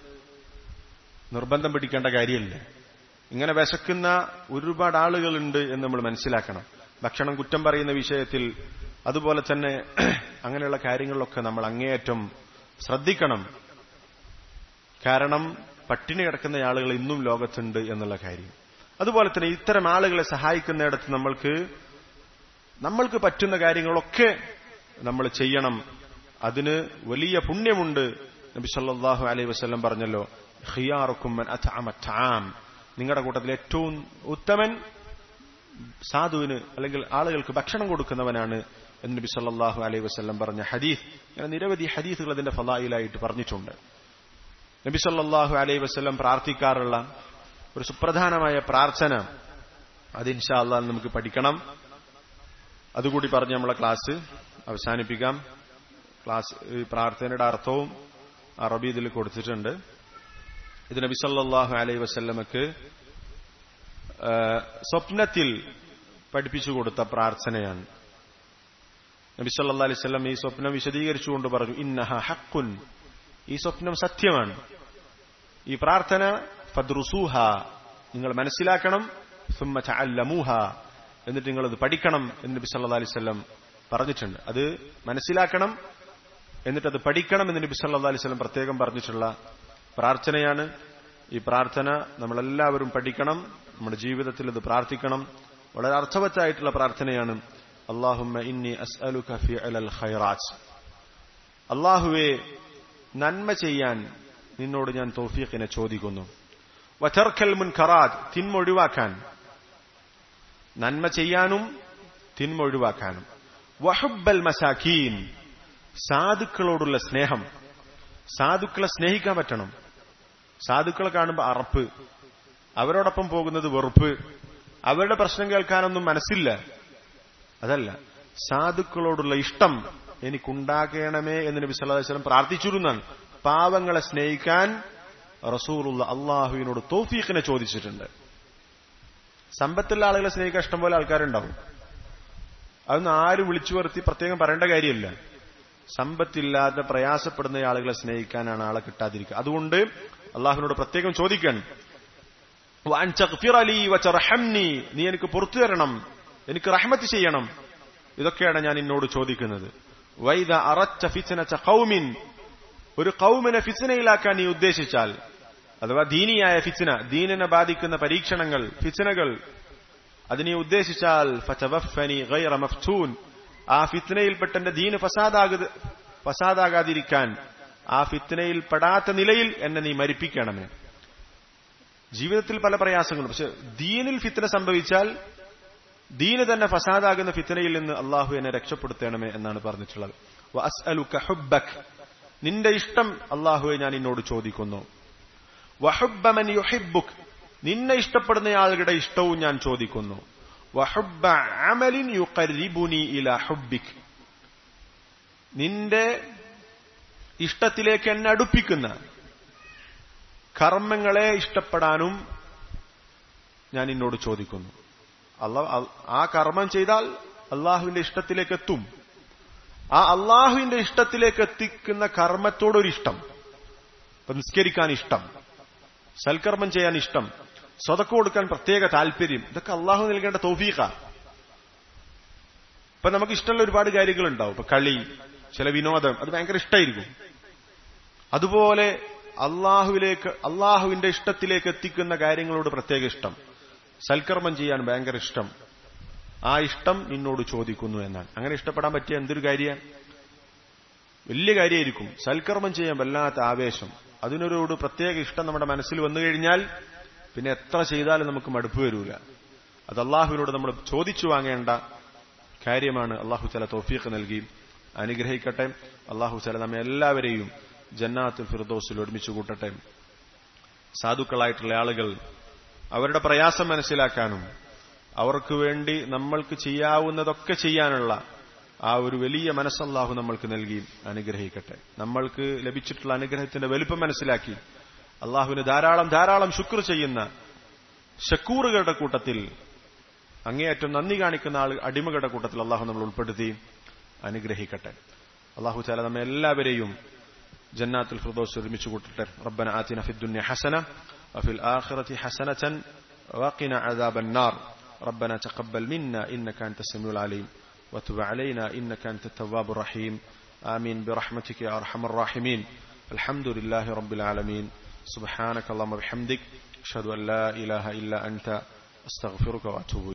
[SPEAKER 1] നിർബന്ധം പിടിക്കേണ്ട കാര്യമില്ല ഇങ്ങനെ വിശക്കുന്ന ഒരുപാട് ആളുകളുണ്ട് എന്ന് നമ്മൾ മനസ്സിലാക്കണം ഭക്ഷണം കുറ്റം പറയുന്ന വിഷയത്തിൽ അതുപോലെ തന്നെ അങ്ങനെയുള്ള കാര്യങ്ങളിലൊക്കെ നമ്മൾ അങ്ങേയറ്റം ശ്രദ്ധിക്കണം കാരണം പട്ടിണി കിടക്കുന്ന ആളുകൾ ഇന്നും ലോകത്തുണ്ട് എന്നുള്ള കാര്യം അതുപോലെ തന്നെ ഇത്തരം ആളുകളെ സഹായിക്കുന്നിടത്ത് നമ്മൾക്ക് നമ്മൾക്ക് പറ്റുന്ന കാര്യങ്ങളൊക്കെ നമ്മൾ ചെയ്യണം അതിന് വലിയ പുണ്യമുണ്ട് നബി സല്ലല്ലാഹു അലൈഹി വസല്ലം പറഞ്ഞല്ലോ ഖിയാറുക്കും മൻ അത്അമ തആം നിങ്ങളുടെ കൂട്ടത്തിൽ ഏറ്റവും ഉത്തമൻ സാധുവിന് അല്ലെങ്കിൽ ആളുകൾക്ക് ഭക്ഷണം കൊടുക്കുന്നവനാണ് എന്ന് നബി സല്ലല്ലാഹു അലൈഹി വസല്ലം പറഞ്ഞ ഹദീസ് അങ്ങനെ നിരവധി ഹദീസുകൾ അതിന്റെ ഫലായിലായിട്ട് പറഞ്ഞിട്ടുണ്ട് നബി സല്ലല്ലാഹു അലൈഹി വസല്ലം പ്രാർത്ഥിക്കാറുള്ള ഒരു സുപ്രധാനമായ പ്രാർത്ഥന അത് ഇൻഷാ അള്ളാഹ് നമുക്ക് പഠിക്കണം അതുകൂടി പറഞ്ഞ് നമ്മളെ ക്ലാസ് അവസാനിപ്പിക്കാം ക്ലാസ് ഈ പ്രാർത്ഥനയുടെ അർത്ഥവും അറബി ഇതിൽ കൊടുത്തിട്ടുണ്ട് ഇത് നബി സല്ലല്ലാഹു അലൈഹി വസല്ലമക്ക് സ്വപ്നത്തിൽ പഠിപ്പിച്ചു കൊടുത്ത പ്രാർത്ഥനയാണ് നബി സല്ലാ അലൈഹി സ്വലം ഈ സ്വപ്നം വിശദീകരിച്ചുകൊണ്ട് പറഞ്ഞു ഇന്നഹ ഹക്കുൻ ഈ സ്വപ്നം സത്യമാണ് ഈ പ്രാർത്ഥന ഫദ്റുസൂഹ നിങ്ങൾ മനസ്സിലാക്കണം സുമ്മ തഅല്ലമൂഹ എന്നിട്ട് നിങ്ങൾ അത് പഠിക്കണം എന്ന് നബി സല്ലാ അലൈഹി സ്വലം പറഞ്ഞിട്ടുണ്ട് അത് മനസ്സിലാക്കണം എന്നിട്ട് അത് പഠിക്കണം എന്ന് നബി സല്ലാ അലൈഹി സ്വലം പ്രത്യേകം പറഞ്ഞിട്ടുള്ള പ്രാർത്ഥനയാണ് ഈ പ്രാർത്ഥന നമ്മളെല്ലാവരും പഠിക്കണം നമ്മുടെ ജീവിതത്തിൽ ഇത് പ്രാർത്ഥിക്കണം വളരെ അർത്ഥവത്തായിട്ടുള്ള പ്രാർത്ഥനയാണ് അള്ളാഹുമ്മ ഇന്നി അസ്അലുക ഫി അലൽ ഖൈറാത്ത് അള്ളാഹുവെ നന്മ ചെയ്യാൻ നിന്നോട് ഞാൻ തൗഫീഖിനെ ചോദിക്കുന്നു വചർക്കൽ മുൻ ഖറാദ് തിന്മ ഒഴിവാക്കാൻ നന്മ ചെയ്യാനും തിന്മ ഒഴിവാക്കാനും വഹുബൽ മസാഖീൻ സാധുക്കളോടുള്ള സ്നേഹം സാധുക്കളെ സ്നേഹിക്കാൻ പറ്റണം സാധുക്കളെ കാണുമ്പോൾ അറപ്പ് അവരോടൊപ്പം പോകുന്നത് വെറുപ്പ് അവരുടെ പ്രശ്നം കേൾക്കാനൊന്നും മനസ്സില്ല അതല്ല സാധുക്കളോടുള്ള ഇഷ്ടം എനിക്കുണ്ടാകണമേ എന്ന് നബി സല്ലല്ലാഹു അലൈഹി വസല്ലം പ്രാർത്ഥിച്ചിരുന്നാണ് പാവങ്ങളെ സ്നേഹിക്കാൻ റസൂലുള്ള അള്ളാഹുവിനോട് തോഫീഖിനെ ചോദിച്ചിട്ടുണ്ട് സമ്പത്തുള്ള ആളുകളെ സ്നേഹിക്കാൻ ഇഷ്ടം പോലെ ആൾക്കാരുണ്ടാവും അതൊന്നും ആരും വിളിച്ചു വരുത്തി പ്രത്യേകം പറയേണ്ട കാര്യമില്ല സമ്പത്തില്ലാതെ പ്രയാസപ്പെടുന്ന ആളുകളെ സ്നേഹിക്കാനാണ് ആളെ കിട്ടാതിരിക്കുക അതുകൊണ്ട് അള്ളാഹുവിനോട് പ്രത്യേകം ചോദിക്കണം നീ എനിക്ക് പുറത്തു തരണം എനിക്ക് റഹ്മത്ത് ചെയ്യണം ഇതൊക്കെയാണ് ഞാൻ എന്നോട് ചോദിക്കുന്നത് വൈദ അറച്ച ഫിച്ചന കൗമിൻ ഒരു കൗമിനെ ഫിച്ചനയിലാക്കാൻ നീ ഉദ്ദേശിച്ചാൽ അഥവാ ദീനിയായ ഫിച്ചന ദീനിനെ ബാധിക്കുന്ന പരീക്ഷണങ്ങൾ ഫിച്ചനകൾ അത് നീ ഉദ്ദേശിച്ചാൽ മഫ്തൂൻ ആ ഫിത്നയിൽപ്പെട്ട എന്റെ ദീന് ഫസാദാക ഫസാദാകാതിരിക്കാൻ ആ ഫിത്നയിൽ പെടാത്ത നിലയിൽ എന്നെ നീ മരിപ്പിക്കണമേ ജീവിതത്തിൽ പല പ്രയാസങ്ങളും പക്ഷെ ദീനിൽ ഫിത്തന സംഭവിച്ചാൽ ദീന് തന്നെ ഫസാദാകുന്ന ഫിത്തനയിൽ നിന്ന് അള്ളാഹു എന്നെ രക്ഷപ്പെടുത്തണമേ എന്നാണ് പറഞ്ഞിട്ടുള്ളത് നിന്റെ ഇഷ്ടം അള്ളാഹുവെ ഞാൻ എന്നോട് ചോദിക്കുന്നു വഹുബമൻ യുഹിബുക് നിന്നെ ഇഷ്ടപ്പെടുന്ന ആളുകളുടെ ഇഷ്ടവും ഞാൻ ചോദിക്കുന്നു വഹുബ അമലിൻ യുഖരിബുനി ഇല ഹുബിക് നിന്റെ ഇഷ്ടത്തിലേക്ക് എന്നെ അടുപ്പിക്കുന്ന കർമ്മങ്ങളെ ഇഷ്ടപ്പെടാനും ഞാൻ എന്നോട് ചോദിക്കുന്നു അള്ളാഹ് ആ കർമ്മം ചെയ്താൽ അള്ളാഹുവിന്റെ ഇഷ്ടത്തിലേക്ക് എത്തും ആ അള്ളാഹുവിന്റെ ഇഷ്ടത്തിലേക്ക് എത്തിക്കുന്ന കർമ്മത്തോടൊരു ഇഷ്ടം ഇപ്പൊ നിസ്കരിക്കാൻ ഇഷ്ടം സൽക്കർമ്മം ചെയ്യാൻ ഇഷ്ടം സ്വതക്ക് കൊടുക്കാൻ പ്രത്യേക താല്പര്യം ഇതൊക്കെ അള്ളാഹു നൽകേണ്ട തോഫീഖ ഇപ്പൊ നമുക്ക് ഇഷ്ടമുള്ള ഒരുപാട് കാര്യങ്ങളുണ്ടാവും ഇപ്പൊ കളി ചില വിനോദം അത് ഭയങ്കര ഇഷ്ടമായിരിക്കും അതുപോലെ അള്ളാഹുവിലേക്ക് അള്ളാഹുവിന്റെ ഇഷ്ടത്തിലേക്ക് എത്തിക്കുന്ന കാര്യങ്ങളോട് പ്രത്യേക ഇഷ്ടം സൽക്കർമ്മം ചെയ്യാൻ ഭയങ്കര ഇഷ്ടം ആ ഇഷ്ടം നിന്നോട് ചോദിക്കുന്നു എന്നാണ് അങ്ങനെ ഇഷ്ടപ്പെടാൻ പറ്റിയ എന്തൊരു കാര്യമാണ് വലിയ കാര്യമായിരിക്കും സൽക്കർമ്മം ചെയ്യാൻ വല്ലാത്ത ആവേശം അതിനൊരോട് പ്രത്യേക ഇഷ്ടം നമ്മുടെ മനസ്സിൽ വന്നു കഴിഞ്ഞാൽ പിന്നെ എത്ര ചെയ്താലും നമുക്ക് മടുപ്പ് വരൂല അത് അള്ളാഹുവിനോട് നമ്മൾ ചോദിച്ചു വാങ്ങേണ്ട കാര്യമാണ് അള്ളാഹു ചില തോഫീഖ് നൽകി അനുഗ്രഹിക്കട്ടെ അള്ളാഹു ചില നമ്മെ എല്ലാവരെയും ജന്നാത്തുൽ ഫിർദോസിൽ ഒരുമിച്ച് കൂട്ടട്ടെ സാധുക്കളായിട്ടുള്ള ആളുകൾ അവരുടെ പ്രയാസം മനസ്സിലാക്കാനും അവർക്ക് വേണ്ടി നമ്മൾക്ക് ചെയ്യാവുന്നതൊക്കെ ചെയ്യാനുള്ള ആ ഒരു വലിയ മനസ്സല്ലാഹു നമ്മൾക്ക് നൽകി അനുഗ്രഹിക്കട്ടെ നമ്മൾക്ക് ലഭിച്ചിട്ടുള്ള അനുഗ്രഹത്തിന്റെ വലുപ്പം മനസ്സിലാക്കി അള്ളാഹുവിന് ധാരാളം ധാരാളം ശുക്ർ ചെയ്യുന്ന ഷക്കൂറുകളുടെ കൂട്ടത്തിൽ അങ്ങേയറ്റം നന്ദി കാണിക്കുന്ന ആൾ അടിമകളുടെ കൂട്ടത്തിൽ അള്ളാഹു നമ്മൾ ഉൾപ്പെടുത്തി അനുഗ്രഹിക്കട്ടെ അള്ളാഹു ചാല നമ്മെ എല്ലാവരെയും ജന്നാത്തുൽ ഫിർദോസ് ഒരുമിച്ച് കൂട്ടട്ടെ റബ്ബന ആതിന ഫി ദുനിയ ഹസന وفي الآخرة حسنة وقنا عذاب النار ربنا تقبل منا إنك أنت السميع العليم وتب علينا إنك أنت التواب الرحيم آمين برحمتك يا أرحم الراحمين الحمد لله رب العالمين سبحانك اللهم وبحمدك أشهد أن لا إله إلا أنت أستغفرك وأتوب